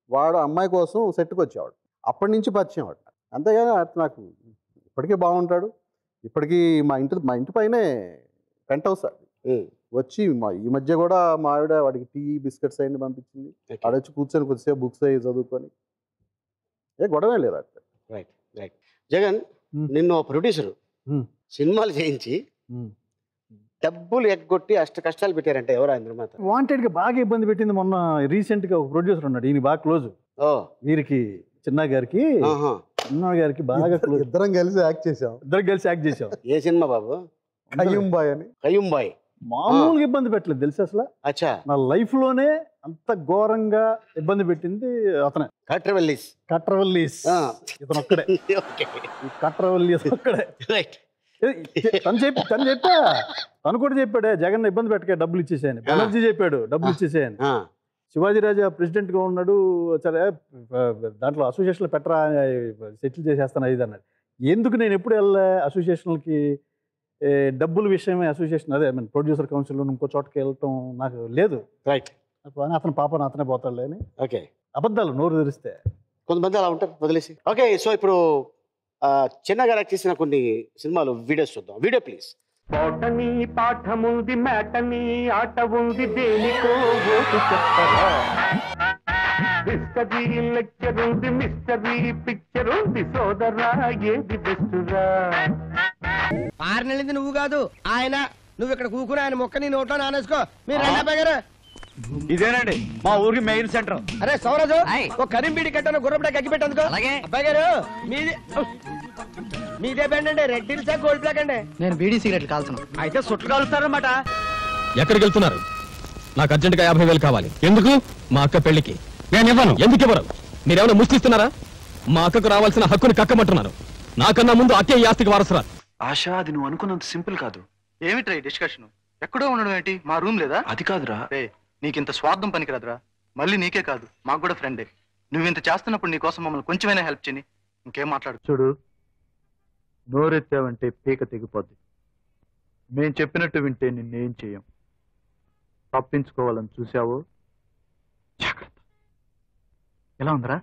Speaker 8: వాడు అమ్మాయి కోసం సెట్కి వచ్చేవాడు అప్పటి నుంచి పరిచయం వాడు అంతేగాని అతను నాకు ఇప్పటికీ బాగుంటాడు ఇప్పటికీ మా ఇంటి మా ఇంటి పైనే పెంట్ హౌస్ అది
Speaker 2: ఉమ్,
Speaker 8: వచ్చి మా ఈ మధ్య కూడా మా ఆవిడ వాడికి టీ బిస్కెట్స్ అన్ని పంపించింది
Speaker 2: okay.
Speaker 8: ఆడ వచ్చి కూర్చొని కొద్దిసేపు బుక్స్ అవి చదువుకొని ఏ గొడవే లేదు అక్కడ
Speaker 2: రైట్ రైట్ జగన్
Speaker 5: Hmm.
Speaker 2: నిన్ను ప్రొడ్యూసర్
Speaker 5: Hmm.
Speaker 2: సినిమాలు చేయించి డబ్బులు ఎగ్గొట్టి అష్ట కష్టాలు పెట్టారంటే ఎవరు ఆయన నిర్మాత
Speaker 5: వాంటెడ్గా బాగా ఇబ్బంది పెట్టింది మొన్న రీసెంట్గా ఒక ప్రొడ్యూసర్ ఉన్నాడు ఈయన బాగా క్లోజ్
Speaker 2: ఓ
Speaker 5: వీరికి చిన్న గారికి
Speaker 2: ఆహా.
Speaker 5: చిన్న గారికి బాగా క్లోజ్
Speaker 8: ఇద్దరం కలిసి యాక్ట్ చేసాం
Speaker 5: ఇద్దరు కలిసి యాక్ట్ చేసాం
Speaker 2: ఏ సినిమా బాబు
Speaker 8: కయ్యం బాయ్ అని
Speaker 2: కయ్యుంబాయ్
Speaker 5: మామూలుగా ఇబ్బంది పెట్టలేదు తెలుసు అసలు
Speaker 2: అచ్చా
Speaker 5: నా లైఫ్ లోనే అంత ఘోరంగా ఇబ్బంది పెట్టింది అతనే
Speaker 2: కట్రవెల్లీస్
Speaker 5: కట్రవల్లీస్
Speaker 2: ఆ.
Speaker 5: ఇతను ఒక్కడే
Speaker 2: ఓకే
Speaker 5: ఈ కట్రవల్లీస్ ఒక్కడే
Speaker 2: రైట్
Speaker 5: ఏ, తను చెప్పి తను చెప్పా తను కూడా చెప్పాడే జగన్ ఇబ్బంది పెట్టకే డబ్బులు ఇచ్చేసాయని బెనర్జీ చెప్పాడు డబ్బులు ఇచ్చేసాయని శివాజీ రాజా ప్రెసిడెంట్ గా ఉన్నాడు సరే ఆ, దాంట్లో అసోసియేషన్లు పెట్టరా సెటిల్ చేసేస్తాను ఇది అన్నాడు ఎందుకు నేను ఎప్పుడు వెళ్ళా అసోసియేషన్లకి ఏ, డబ్బుల విషయమే అసోసియేషన్ అదే ఐ మీన్ ప్రొడ్యూసర్ కౌన్సిల్ ఇంకో చోటకి వెళ్ళటం నాకు లేదు
Speaker 2: రైట్
Speaker 5: కానీ అతని పాపను అతనే పోతాడులే అని
Speaker 2: ఓకే
Speaker 5: అబద్ధాలు నోరు తెరిస్తే
Speaker 2: కొంతమంది అలా ఉంటారు వదిలేసి ఓకే సో ఇప్పుడు ఆ, చిన్న గారు యాక్ట్ చేసిన కొన్ని సినిమాలు వీడియోస్ చూద్దాం వీడియో ప్లీజ్
Speaker 7: పోటని పాఠముంది మేటని ఆట ఉంది దేనికో ఓటు చెప్పరా మిస్టరీ లెక్చర్ ఉంది మిస్టరీ పిక్చర్ ఉంది సోదరా ఏది బెస్టురా
Speaker 10: ఆరు నువ్వు కాదు ఆయన నువ్వు ఇక్కడ కూకుని ఆయన మొక్క నీ నోట్లో నానేసుకో మీరు రండి అబ్బాయి గారు
Speaker 11: ఇదేనండి మా ఊరికి మెయిన్ సెంటర్
Speaker 10: అరే సౌరాజు ఒక కరింబీడి కట్టను గుర్రపడ కగ్గి పెట్టందుకో
Speaker 11: అలాగే.
Speaker 10: అబ్బాయి గారు మీది మీదే బ్యాండ్ అండి రెడ్ హిల్స్ గోల్డ్ బ్లాక్ అండి
Speaker 11: నేను బీడీ సిగరెట్లు కాల్చను
Speaker 10: అయితే సుట్లు కలుస్తారనమాట
Speaker 12: ఎక్కడికి వెళ్తున్నారు నాకు అర్జెంటుగా యాభై వేలు కావాలి ఎందుకు మా అక్క పెళ్లికి నేను ఇవ్వను ఎందుకు ఇవ్వరు మీరేమైనా ముష్టిస్తున్నారా మా అక్కకు రావాల్సిన హక్కుని కక్కమంటున్నారు నాకన్నా ముందు అక్కే ఈ ఆస్తికి వారసురాలు
Speaker 11: ఆశ అది నువ్వు అనుకున్నంత సింపుల్ కాదు ఏమిట్రా ఈ డిస్కషన్ ఎక్కడో ఉండడం ఏంటి మా రూమ్ లేదా అది కాదురా రే నీకింత స్వార్థం పనికిరాదురా మళ్ళీ నీకే కాదు మాకు కూడా ఫ్రెండే నువ్వు ఇంత చేస్తున్నప్పుడు నీ కోసం మమ్మల్ని కొంచెమైనా హెల్ప్ చేయని ఇంకేం మాట్లాడు చూడు నోరెత్తావంటే పీక తెగిపోద్ది మేం చెప్పినట్టు వింటే నిన్నేం చెయ్యం తప్పించుకోవాలని చూసావు జాగ్రత్త ఎలా ఉందిరా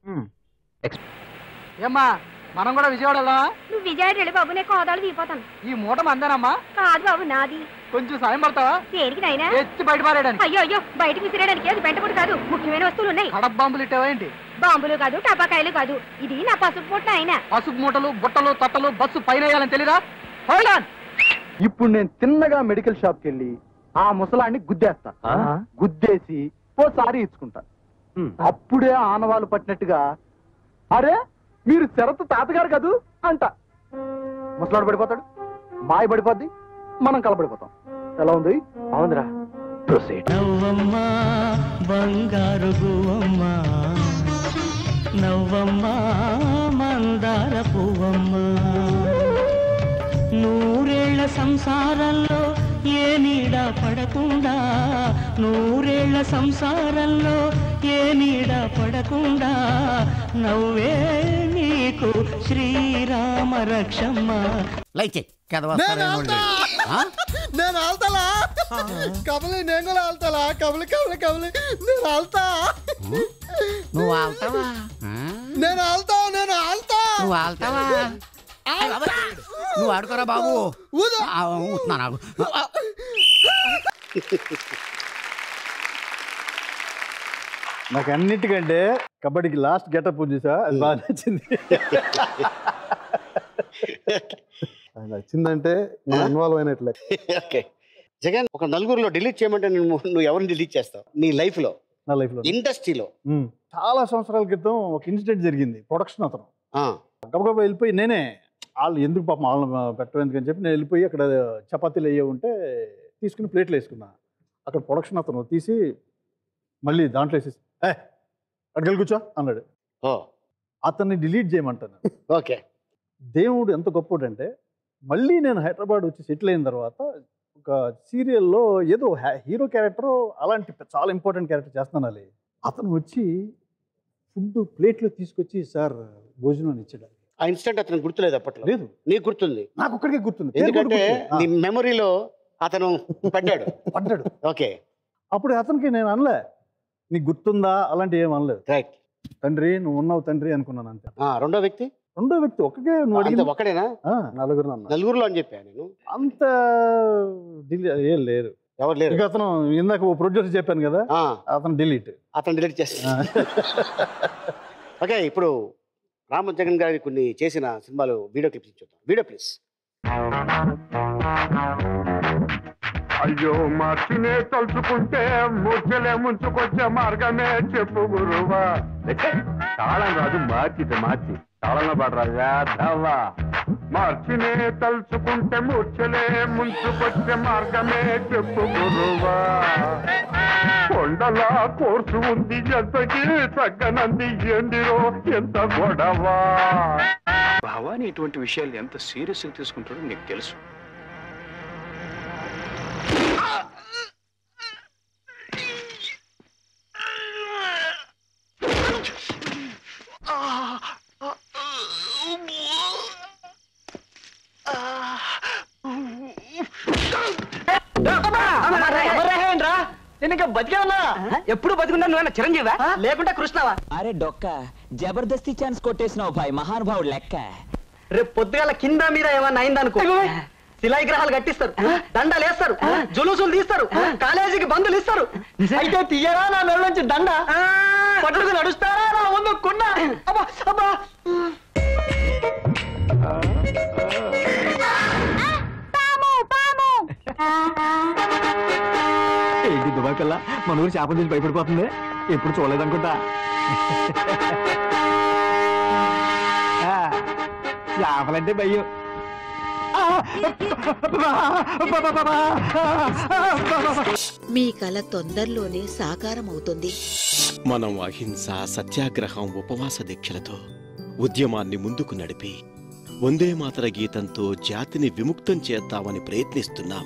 Speaker 4: ఏమ్మా మనం కూడా విజయవాడ వెళ్దామా
Speaker 13: నువ్వు విజయవాడ వెళ్ళి బాబు నేను కోదాలు దిగిపోతాను
Speaker 4: ఈ మూట మందేనమ్మా
Speaker 13: కాదు బాబు నాది
Speaker 4: కొంచెం సాయం పడతావా
Speaker 13: దేనికి నాయనా
Speaker 4: ఎత్తి బయట పారేయడానికి
Speaker 13: అయ్యో అయ్యో బయటకు విసిరేయడానికి అది బెంట కూడా కాదు ముఖ్యమైన వస్తువులు ఉన్నాయి
Speaker 4: కడప బాంబులు ఇట్టావా ఏంటి
Speaker 13: బాంబులు కాదు టపాకాయలు కాదు ఇది నా పసుపు పూట ఆయన
Speaker 4: పసుపు మూటలు బుట్టలు తట్టలు బస్సు పైన వేయాలని తెలీదా హోల్డ్ ఆన్ ఇప్పుడు నేను తిన్నగా మెడికల్ షాప్కి వెళ్ళి ఆ ముసలాన్ని గుద్దేస్తా గుద్దేసి ఓసారి ఇచ్చుకుంటా అప్పుడే ఆనవాళ్ళు పట్టినట్టుగా అరే మీరు శరత్ తాతగారు కదూ అంట ముసలాడు పడిపోతాడు మాయ పడిపోద్ది మనం కలబడిపోతాం ఎలా ఉంది అవునరా ప్రొసీడ్
Speaker 14: నవ్వమ్మా బంగారు గువ్వమ్మా నవ్వమ్మా మందార పువ్వమ్మా నూరేళ్ల సంసారంలో ఏ నీడ పడకుండా నూరేళ్ల సంసారంలో ఏ నీడ పడకుండా నవ్వే నీకు శ్రీరామ రక్షమ్మ
Speaker 10: లైక్
Speaker 15: నేను ఆల్తాలా కబలి నేను కూడా ఆల్తాలా కబలి కబలి కబలి నేను ఆల్తా
Speaker 10: నువ్వు ఆల్తావా
Speaker 15: నేను ఆల్తా నేను ఆల్తా
Speaker 10: నువ్వు ఆల్తావా నువ్వు ఆడుకోరా బాబు ఆ, ఊతున్నా నాకు
Speaker 5: నాకు అన్నిటికంటే కబడ్డీకి లాస్ట్ గెటప్ చూసా అది బాగా నచ్చింది
Speaker 8: అది నచ్చిందంటే మనం ఇన్వాల్వ్ అయినట్లే
Speaker 2: ఓకే జగన్ ఒక నలుగురిలో డిలీట్ చేయమంటే నువ్వు నువ్వు ఎవరిని డిలీట్ చేస్తావు నీ లైఫ్ లో
Speaker 5: నా లైఫ్లో
Speaker 2: ఇండస్ట్రీలో
Speaker 5: చాలా సంవత్సరాల క్రితం ఒక ఇన్సిడెంట్ జరిగింది ప్రొడక్షన్ అతను గబగబా వెళ్ళిపోయి నేనే వాళ్ళు ఎందుకు పాపం వాళ్ళని పెట్టడం ఎందుకని చెప్పి నేను వెళ్ళిపోయి అక్కడ చపాతీలు అయ్యే ఉంటే తీసుకుని ప్లేట్లు వేసుకున్నా అక్కడ ప్రొడక్షన్ అతను తీసి మళ్ళీ దాంట్లో వేసేసి ఏ అడిగలు కూర్చో అన్నాడు అతన్ని డిలీట్ చేయమంటాను
Speaker 2: ఓకే
Speaker 5: దేవుడు ఎంత గొప్పోడంటే మళ్ళీ నేను హైదరాబాద్ వచ్చి సెటిల్ అయిన తర్వాత ఒక సీరియల్లో ఏదో హీరో క్యారెక్టర్ అలాంటి చాలా ఇంపార్టెంట్ క్యారెక్టర్ చేస్తున్నాను అతను వచ్చి ఫుడ్ ప్లేట్లో తీసుకొచ్చి సార్ భోజనం ఇచ్చాడు
Speaker 2: ఆ ఇన్సిడెంట్ అతను గుర్తులేదు అప్పట్లో
Speaker 5: లేదు
Speaker 2: నీకు గుర్తుంది
Speaker 5: నాకు ఒక్కడికే గుర్తుంది పేరు కూడా
Speaker 2: ఎందుకంటే
Speaker 5: గుర్తుంది.
Speaker 2: నీ మెమరీలో అతను పడ్డాడు
Speaker 5: పడ్డాడు
Speaker 2: ఓకే
Speaker 5: అప్పుడు అతనికి నేను అనలే నీకు గుర్తుందా అలాంటి ఏం అనలేదు
Speaker 2: రైట్
Speaker 5: తండ్రి నువ్వు ఉన్నావు తండ్రి అనుకున్నాను అంతే
Speaker 2: రెండో వ్యక్తి
Speaker 5: రెండో వ్యక్తి ఒక్కకే నువ్వు
Speaker 2: అంతే
Speaker 5: అడిగింది
Speaker 2: ఒక్కడేనా
Speaker 8: నలుగురు అన్న
Speaker 2: నలుగురులో అని చెప్పాను నేను
Speaker 5: అంత డిలీ ఏం లేరు
Speaker 2: ఎవరు లేరు
Speaker 5: ఇక అతను ఇందాక ఓ ప్రొడ్యూసర్ చెప్పాను కదా అతను డిలీట్
Speaker 2: అతను డిలీట్ చేస్తా ఓకే ఇప్పుడు రామ జగన్ గారి కొన్ని చేసిన సినిమాలు వీడియో క్లిప్స్ చూద్దాం వీడియో ప్లీజ్
Speaker 16: అయ్యో మార్చినే తలుచుకుంటే ముచ్చలే ముంచుకొచ్చే మార్గమే చెప్పు గురువా తాళం రాదు మార్చితే మార్చి తాళంలో పాడరాజా దవ్వా మార్చినే తలుచుకుంటే ముచ్చలే ముంచుకొచ్చే మార్గమే చెప్పు గురువా కొండలా కోర్సు ఉంది ఎంతకి తగ్గనంది ఎండిరో ఎంత గొడవా
Speaker 11: భావాని ఇటువంటి విషయాలు ఎంత సీరియస్ గా తీసుకుంటాడో నీకు తెలుసు
Speaker 10: నేను ఇంకా బతికే ఉన్నా ఎప్పుడు బతికున్నా నువ్వు చిరంజీవా లేకుంటే కృష్ణవా
Speaker 17: అరే డొక్క జబర్దస్తి ఛాన్స్ కొట్టేసినావు భాయ్ మహానుభావుడు లెక్క
Speaker 10: రేపు పొద్దుగాల కింద మీద ఏమన్నా అయిందనుకో శిలాయి గ్రహాలు కట్టిస్తారు దండలు వేస్తారు జులుసులు తీస్తారు కాలేజీకి బంధులు ఇస్తారు అయితే తీయరా నా మెడ నుంచి దండ పట్టుకు నడుస్తారా నా ముందు కుండ అబ్బా అబ్బా
Speaker 4: ఏంటి దుబాకల్లా మన ఊరు చేపల నుంచి భయపడిపోతుంది ఎప్పుడు చూడలేదనుకుంటా ఆ, చేపలంటే భయం
Speaker 18: మీ కల తొందరలోనే సాకారం అవుతుంది
Speaker 19: మనం అహింస సత్యాగ్రహం ఉపవాస దీక్షలతో ఉద్యమాన్ని ముందుకు నడిపి వందే మాతర గీతంతో జాతిని విముక్తం చేద్దామని ప్రయత్నిస్తున్నాం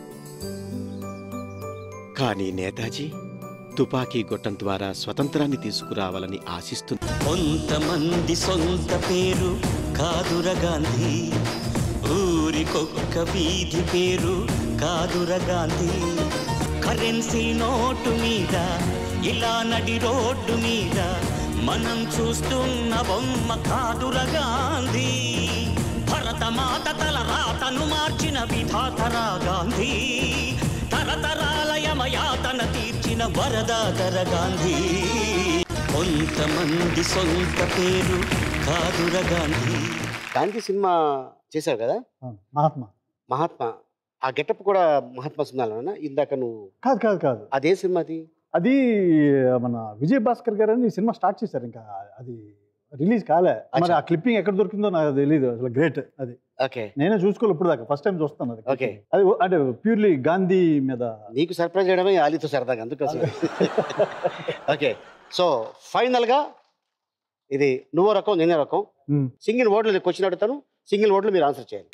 Speaker 19: కానీ నేతాజీ తుపాకీ గొట్టం ద్వారా స్వతంత్రాన్ని తీసుకురావాలని ఆశిస్తుంది
Speaker 14: కొంతమంది సొంత పేరు కాదుర గాంధీ ఊరికొక్క వీధి పేరు కాదుర గాంధీ కరెన్సీ నోటు మీద ఇలా నడి రోడ్డు మీద మనం చూస్తున్న బొమ్మ కాదుర గాంధీ భరతమాత తల రాతను మార్చిన విధాతరా గాంధీ తరతరాల యమయాతన తీర్చిన వరదాతర గాంధీ కొంతమంది సొంత పేరు కాదుర గాంధీ
Speaker 2: గాంధీ సినిమా చేశావు కదా
Speaker 5: మహాత్మా
Speaker 2: మహాత్మా ఆ గెటప్ కూడా మహాత్మా సినిమాలోనా ఇందాక నువ్వు
Speaker 5: కాదు కాదు కాదు
Speaker 2: అదే సినిమాది
Speaker 5: అది మన విజయ్ భాస్కర్ గారు అని ఈ సినిమా స్టార్ట్ చేశారు ఇంకా అది రిలీజ్ కాలే మరి ఆ క్లిప్పింగ్ ఎక్కడ దొరికిందో నాకు తెలియదు అసలు గ్రేట్ అది
Speaker 2: ఓకే
Speaker 5: నేనే చూసుకోవాలి ఇప్పుడు దాకా ఫస్ట్ టైం చూస్తాను అది
Speaker 2: ఓకే
Speaker 5: అది ఓ- అంటే ప్యూర్లీ గాంధీ మీద
Speaker 2: నీకు సర్ప్రైజ్ చేయడమే ఆలీతో సరదాగా అందుకోసం ఓకే సో ఫైనల్గా ఇది నువ్వో రకం నేనే రకం
Speaker 5: మ్మ్.
Speaker 2: సింగిల్ వర్డ్లో నేను క్వశ్చన్ అడుగుతాను సింగిల్ వర్డ్లో మీరు ఆన్సర్ చేయాలి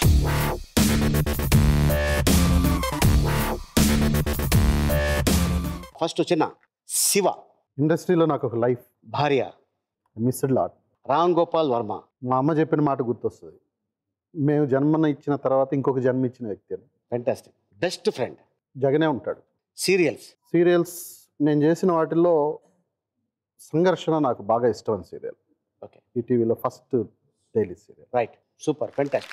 Speaker 2: ఫస్ట్ చిన్న శివ
Speaker 8: ఇండస్ట్రీలో నాకు ఒక లైఫ్
Speaker 2: భార్య
Speaker 8: మిస్డ్ లాట్
Speaker 2: రామ్ గోపాల్ వర్మ
Speaker 8: మా అమ్మ చెప్పిన మాట గుర్తొస్తుంది మేము జన్మన ఇచ్చిన తర్వాత ఇంకొక జన్మ ఇచ్చిన వ్యక్తి అని
Speaker 2: ఫెంటాస్టిక్ బెస్ట్ ఫ్రెండ్
Speaker 8: జగనే ఉంటాడు
Speaker 2: సీరియల్స్
Speaker 8: సీరియల్స్ నేను చేసిన వాటిల్లో సంఘర్షణ నాకు బాగా ఇష్టమైన సీరియల్
Speaker 2: ఓకే
Speaker 8: ఈటీవీలో first daily serial
Speaker 2: right super fantastic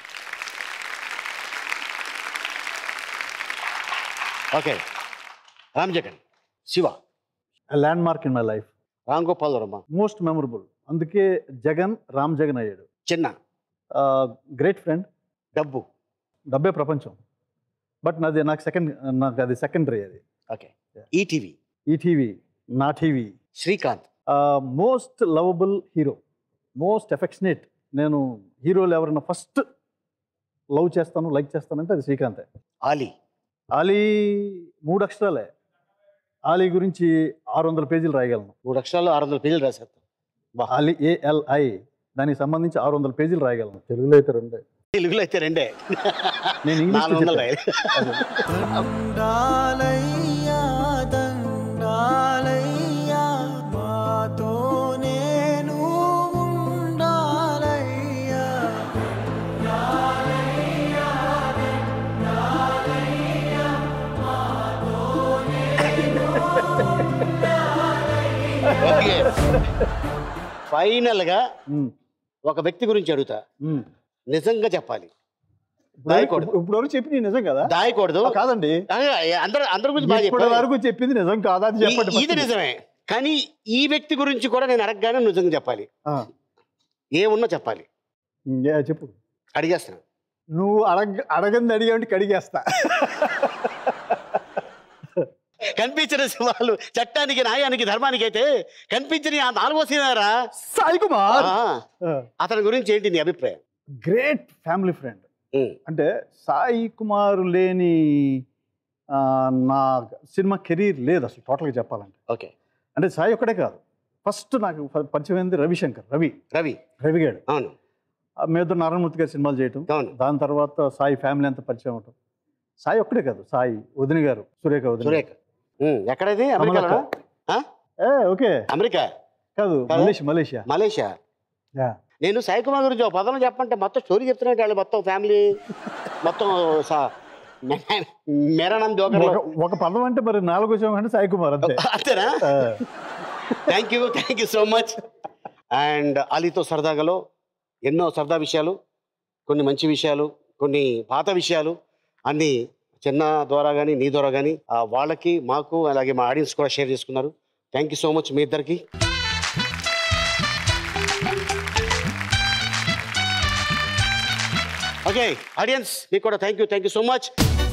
Speaker 2: okay Ram Jagan Shiva
Speaker 5: landmark in my life
Speaker 2: Ram Gopal Varma
Speaker 5: most memorable అందుకే జగన్ రామ్ జగన్ అయ్యాడు
Speaker 2: చిన్న
Speaker 5: గ్రేట్ ఫ్రెండ్
Speaker 2: డబ్బు
Speaker 5: డబ్బే ప్రపంచం బట్ నాది నాకు సెకండ్ నాకు అది సెకండరీ అది
Speaker 2: ఓకే ఈటీవీ
Speaker 5: ఈటీవీ నా TV
Speaker 2: Srikanth
Speaker 5: most lovable hero most affectionate నేను హీరోలు ఎవరైనా ఫస్ట్ లవ్ చేస్తాను లైక్ చేస్తానంటే అది శ్రీకాంతే
Speaker 2: ఆలీ
Speaker 5: ఆలీ మూడు అక్షరాలే ఆలీ గురించి ఆరు వందల పేజీలు రాయగలను
Speaker 2: మూడు అక్షరాలు ఆరు వందల పేజీలు రాసేస్తాం
Speaker 5: ఆలీ ఏఎల్ఐ దానికి సంబంధించి ఆరు వందల పేజీలు రాయగలను
Speaker 8: తెలుగులో అయితే రెండే
Speaker 2: తెలుగులో అయితే రెండే
Speaker 5: నేను ఇంగ్లీష్లో
Speaker 2: నాలుగు వందలు
Speaker 5: చెప్పాను.
Speaker 1: దండాలయ్యా దండాలయ్యా మాతో నేను ఉండాలయ్యా
Speaker 2: ఫైనల్ గా ఒక వ్యక్తి గురించి అడుగుతా నిజంగా చెప్పాలి దాయకూడదు
Speaker 5: ఇప్పుడు వరకు చెప్పింది నిజం కదా
Speaker 2: దాయకూడదు
Speaker 5: ఆ, కాదండి
Speaker 2: అందరూ అందరి గురించి బాగా
Speaker 5: ఇప్పటి
Speaker 2: చెప్పాలి.
Speaker 5: వరకు చెప్పింది నిజం కాదా అని చెప్పండి
Speaker 2: ఈ- ఇది
Speaker 5: first.
Speaker 2: నిజమే కానీ ఈ వ్యక్తి గురించి కూడా నేను అడగగానే నిజంగా చెప్పాలి
Speaker 5: ఆ.
Speaker 2: ఏమున్నా చెప్పాలి
Speaker 5: ఏ, చెప్పు
Speaker 2: అడిగేస్తాను
Speaker 5: నువ్వు అడగ అడగంది అడిగామంటే కడిగేస్తా
Speaker 2: కనిపించిన సింహాలు చట్టానికి న్యాయానికి ధర్మానికి అయితే కనిపించిన ఆ నాలుగో సినిమారా
Speaker 5: సాయి కుమార్
Speaker 2: అతని గురించి ఏంటి నీ అభిప్రాయం
Speaker 5: గ్రేట్ ఫ్యామిలీ ఫ్రెండ్ అంటే సాయి కుమార్ లేని ఆ, నా సినిమా కెరీర్ లేదు అసలు టోటల్గా చెప్పాలంటే
Speaker 2: ఓకే
Speaker 5: అంటే సాయి ఒక్కడే కాదు ఫస్ట్ నాకు ప- పరిచయం అయింది రవిశంకర్ రవి
Speaker 2: రవి
Speaker 5: రవిగాడు
Speaker 2: అవును
Speaker 5: మీద నారాయణమూర్తి గారి సినిమాలు చేయటం దాని తర్వాత సాయి ఫ్యామిలీ అంతా పరిచయం అవటం సాయి ఒక్కడే కాదు సాయి వదిన గారు సురేఖ వదిన
Speaker 2: సురేఖ ఉమ్, ఎక్కడది అమెరికాలో
Speaker 5: ఏ ఓకే
Speaker 2: అమెరికా
Speaker 5: కాదు
Speaker 2: కాదా?
Speaker 5: మలేషియా మలేషియా
Speaker 2: మలేషియా
Speaker 5: యా
Speaker 2: నేను సాయి కుమార్ గురించి ఒక పదం చెప్పంటే మొత్తం స్టోరీ చెప్తున్నట్టు వాళ్ళు మొత్తం ఫ్యామిలీ మొత్తం సా- మె- మెరణం దోకర్లో
Speaker 5: ఒక- ఒక పదం అంటే మరి నాలుగో శవం అంటే సాయి కుమార్ అంతే
Speaker 2: అంతేనా
Speaker 5: ఆ.
Speaker 2: Thank you thank you so much and అలీతో సరదాగలో ఎన్నో సరదా విషయాలు కొన్ని మంచి విషయాలు కొన్ని పాత విషయాలు అన్నీ చిన్న ద్వారా కానీ నీ ద్వారా కానీ వాళ్ళకి మాకు అలాగే మా ఆడియన్స్ కూడా షేర్ చేసుకున్నారు థ్యాంక్ యూ సో మచ్ మీ ఇద్దరికి ఓకే ఆడియన్స్ మీకు కూడా thank you thank you so much